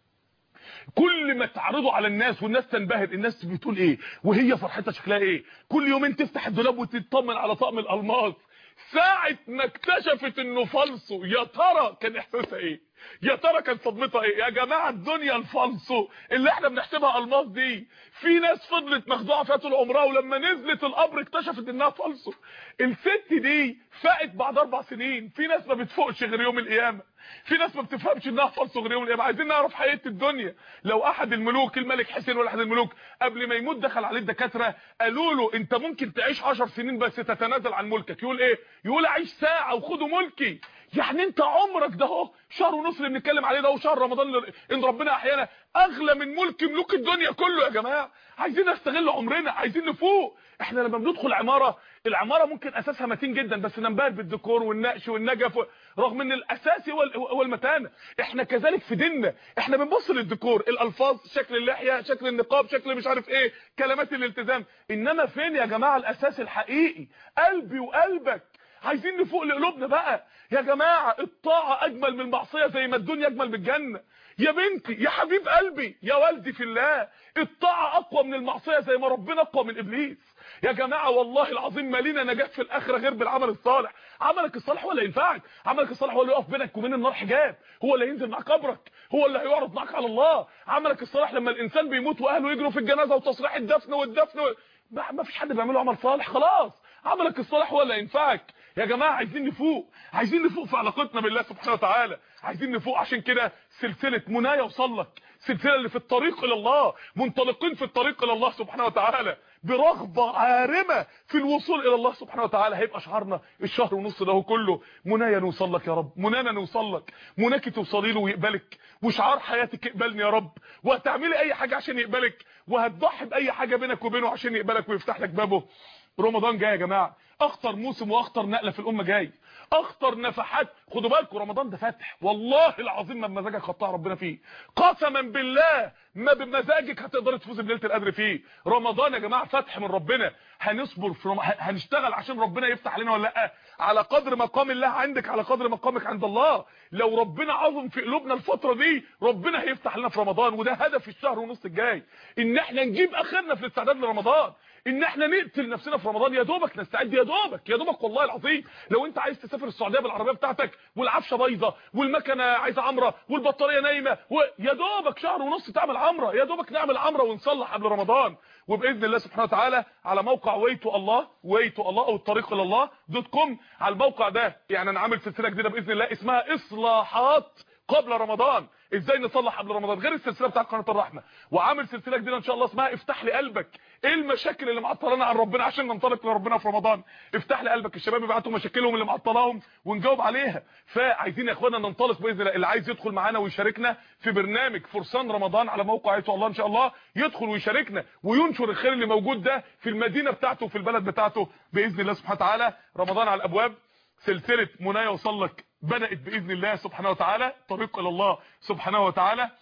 كل ما تعرضه على الناس والناس تنبهر الناس بتقول ايه وهي فرحتها شكلها ايه كل يومين تفتح الدولاب وتطمن على طقم الالماس ساعه ما اكتشفت انه فالصو يا ترى كان احساسها ايه يا ترى كان صدمتها ايه يا جماعه الدنيا الفالصو اللي احنا بنحسبها الماس دي في ناس فضلت مخدوعه فيها طول عمرها ولما نزلت القبر اكتشفت انها فالصو الست دي فاقت بعد اربع سنين في ناس ما بتفوقش غير يوم القيامه في ناس ما بتفهمش انها فالصو غير يوم القيامه عايزين نعرف حقيقه الدنيا لو احد الملوك الملك حسين ولا احد الملوك قبل ما يموت دخل عليه الدكاتره قالوا له انت ممكن تعيش 10 سنين بس تتنازل عن ملكك يقول ايه يقول اعيش ساعه وخدوا ملكي يعني انت عمرك ده اهو شهر ونص اللي بنتكلم عليه ده وشهر رمضان اللي ان ربنا احيانا اغلى من ملك ملوك الدنيا كله يا جماعه عايزين نستغل عمرنا عايزين نفوق احنا لما بندخل عماره العماره ممكن اساسها متين جدا بس ننبهر بالديكور والنقش والنجف رغم ان الاساسي هو المتانه احنا كذلك في ديننا احنا بنبص للديكور الالفاظ شكل اللحيه شكل النقاب شكل مش عارف ايه كلمات الالتزام انما فين يا جماعه الاساس الحقيقي قلبي وقلبك عايزين نفوق لقلوبنا بقى يا جماعه الطاعه اجمل من المعصيه زي ما الدنيا اجمل من الجنه يا بنتي يا حبيب قلبي يا والدي في الله الطاعه اقوى من المعصيه زي ما ربنا اقوى من ابليس يا جماعه والله العظيم ما لينا نجاه في الاخره غير بالعمل الصالح عملك الصالح هو اللي ينفعك عملك الصالح هو اللي يقف بينك وبين النار حجاب هو اللي هينزل معاك قبرك هو اللي هيعرض معاك على الله عملك الصالح لما الانسان بيموت واهله يجروا في الجنازه وتصريح الدفن والدفن و... ما فيش حد بيعمل عمل صالح خلاص عملك الصالح هو اللي ينفعك يا جماعه عايزين نفوق عايزين نفوق في علاقتنا بالله سبحانه وتعالى عايزين نفوق عشان كده سلسله منايا وصلك سلسله اللي في الطريق الى الله منطلقين في الطريق الى الله سبحانه وتعالى برغبه عارمه في الوصول الى الله سبحانه وتعالى هيبقى شعارنا الشهر ونص ده كله منايا نوصل لك يا رب منانا نوصل لك مناك توصلي له ويقبلك وشعار حياتك اقبلني يا رب وهتعملي اي حاجه عشان يقبلك وهتضحي باي حاجه بينك وبينه عشان يقبلك ويفتح لك بابه رمضان جاي يا جماعه اخطر موسم واخطر نقله في الامه جاي اخطر نفحات خدوا بالكم رمضان ده فتح والله العظيم ما بمزاجك خطها ربنا فيه قسما بالله ما بمزاجك هتقدر تفوز بليله القدر فيه رمضان يا جماعه فتح من ربنا هنصبر في رم... هنشتغل عشان ربنا يفتح علينا ولا لا على قدر مقام الله عندك على قدر مقامك عند الله لو ربنا عظم في قلوبنا الفتره دي ربنا هيفتح لنا في رمضان وده هدف الشهر ونص الجاي ان احنا نجيب اخرنا في الاستعداد لرمضان ان احنا نقتل نفسنا في رمضان يا دوبك نستعد يا دوبك يا دوبك والله العظيم لو انت عايز تسافر السعوديه بالعربيه بتاعتك والعفشه بايظه والمكنه عايزه عمره والبطاريه نايمه يا دوبك شهر ونص تعمل عمره يا دوبك نعمل عمره ونصلح قبل رمضان وباذن الله سبحانه وتعالى على موقع ويتو الله ويتو الله او الطريق الى الله دوت كوم على الموقع ده يعني انا عامل سلسله جديده باذن الله اسمها اصلاحات قبل رمضان ازاي نصلح قبل رمضان غير السلسله بتاعت قناه الرحمه وعامل سلسله جديده ان شاء الله اسمها افتح لي قلبك ايه المشاكل اللي معطلانا عن ربنا عشان ننطلق لربنا في رمضان افتح لي قلبك الشباب يبعتوا مشاكلهم اللي معطلاهم ونجاوب عليها فعايزين يا اخوانا ننطلق باذن الله اللي عايز يدخل معانا ويشاركنا في برنامج فرسان رمضان على موقع ايتو الله ان شاء الله يدخل ويشاركنا وينشر الخير اللي موجود ده في المدينه بتاعته وفي البلد بتاعته باذن الله سبحانه وتعالى رمضان على الابواب سلسله منايا وصلك بدات باذن الله سبحانه وتعالى طريق الى الله سبحانه وتعالى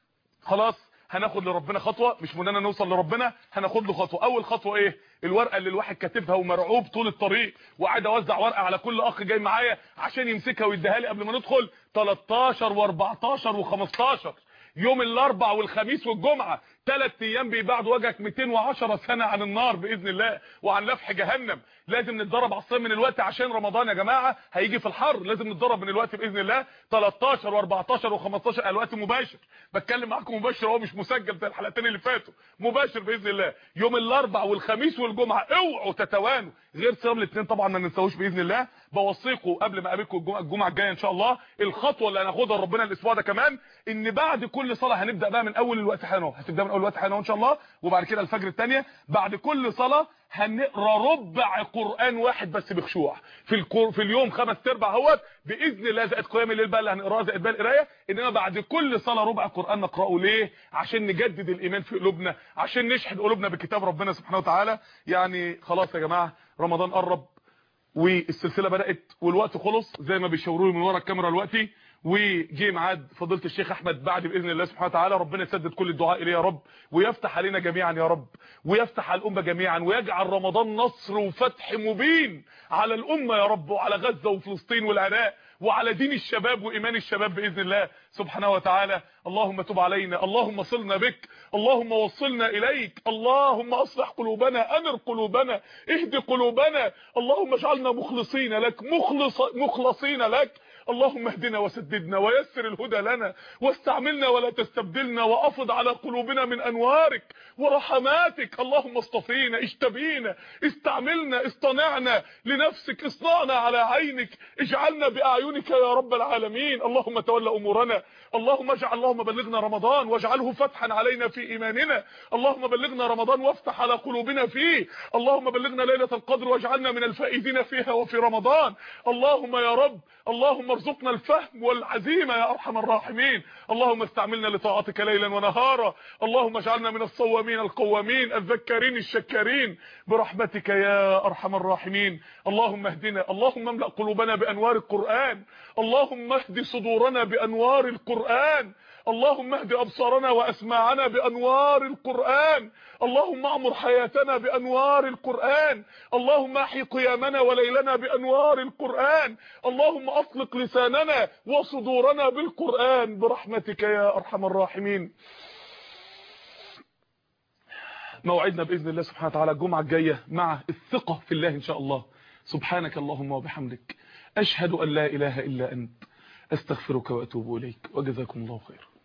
خلاص هناخد لربنا خطوه مش مننا نوصل لربنا هناخد له خطوه اول خطوه ايه الورقه اللي الواحد كاتبها ومرعوب طول الطريق وقاعد اوزع ورقه على كل اخ جاي معايا عشان يمسكها ويديها لي قبل ما ندخل 13 و14 و15 يوم الاربع والخميس والجمعه ثلاث ايام بيبعد وجهك 210 سنه عن النار باذن الله وعن لفح جهنم لازم نتدرب على الصيام من الوقت عشان رمضان يا جماعه هيجي في الحر لازم نتدرب من الوقت باذن الله 13 و14 و15 الوقت مباشر بتكلم معاكم مباشر هو مش مسجل زي الحلقتين اللي فاتوا مباشر باذن الله يوم الاربع والخميس والجمعه اوعوا تتوانوا غير صيام الاثنين طبعا ما ننساوش باذن الله بوصيكم قبل ما اقابلكم الجمعه الجمعه الجايه ان شاء الله الخطوه اللي هناخدها ربنا الاسبوع ده كمان ان بعد كل صلاه هنبدا بقى من اول الوقت حالا هتبدا من اول الوقت حالا ان شاء الله وبعد كده الفجر الثانيه بعد كل صلاه هنقرا ربع قران واحد بس بخشوع في الكور في اليوم خمس ارباع اهوت باذن الله زائد قيام الليل بقى اللي هنقراه زائد بقى القرايه انما بعد كل صلاه ربع قران نقراه ليه عشان نجدد الايمان في قلوبنا عشان نشحن قلوبنا بكتاب ربنا سبحانه وتعالى يعني خلاص يا جماعه رمضان قرب والسلسله بدات والوقت خلص زي ما بيشاوروا لي من ورا الكاميرا دلوقتي وجي ميعاد فضيله الشيخ احمد بعد باذن الله سبحانه وتعالى ربنا يسدد كل الدعاء اليه يا رب ويفتح علينا جميعا يا رب ويفتح على الامه جميعا ويجعل رمضان نصر وفتح مبين على الامه يا رب وعلى غزه وفلسطين والعراق وعلى دين الشباب وايمان الشباب باذن الله سبحانه وتعالى اللهم تب علينا اللهم صلنا بك اللهم وصلنا اليك اللهم اصلح قلوبنا انر قلوبنا اهد قلوبنا اللهم اجعلنا مخلصين لك مخلص مخلصين لك اللهم اهدنا وسددنا ويسر الهدى لنا واستعملنا ولا تستبدلنا وافض على قلوبنا من انوارك ورحماتك اللهم اصطفينا اشتبينا استعملنا اصطنعنا لنفسك اصنعنا على عينك اجعلنا باعينك يا رب العالمين اللهم تولى امورنا اللهم اجعل اللهم بلغنا رمضان واجعله فتحا علينا في ايماننا اللهم بلغنا رمضان وافتح على قلوبنا فيه اللهم بلغنا ليله القدر واجعلنا من الفائزين فيها وفي رمضان اللهم يا رب اللهم ارزقنا الفهم والعزيمه يا ارحم الراحمين اللهم استعملنا لطاعتك ليلا ونهارا اللهم اجعلنا من الصوامين القوامين الذكارين الشكارين برحمتك يا ارحم الراحمين اللهم اهدنا اللهم املا قلوبنا بانوار القران اللهم اهد صدورنا بانوار القران اللهم اهد ابصارنا واسماعنا بانوار القران اللهم اعمر حياتنا بانوار القران اللهم احي قيامنا وليلنا بانوار القران اللهم اطلق لساننا وصدورنا بالقران برحمتك يا ارحم الراحمين موعدنا باذن الله سبحانه وتعالى الجمعه الجايه مع الثقه في الله ان شاء الله سبحانك اللهم وبحمدك اشهد ان لا اله الا انت استغفرك واتوب اليك وجزاكم الله خيرا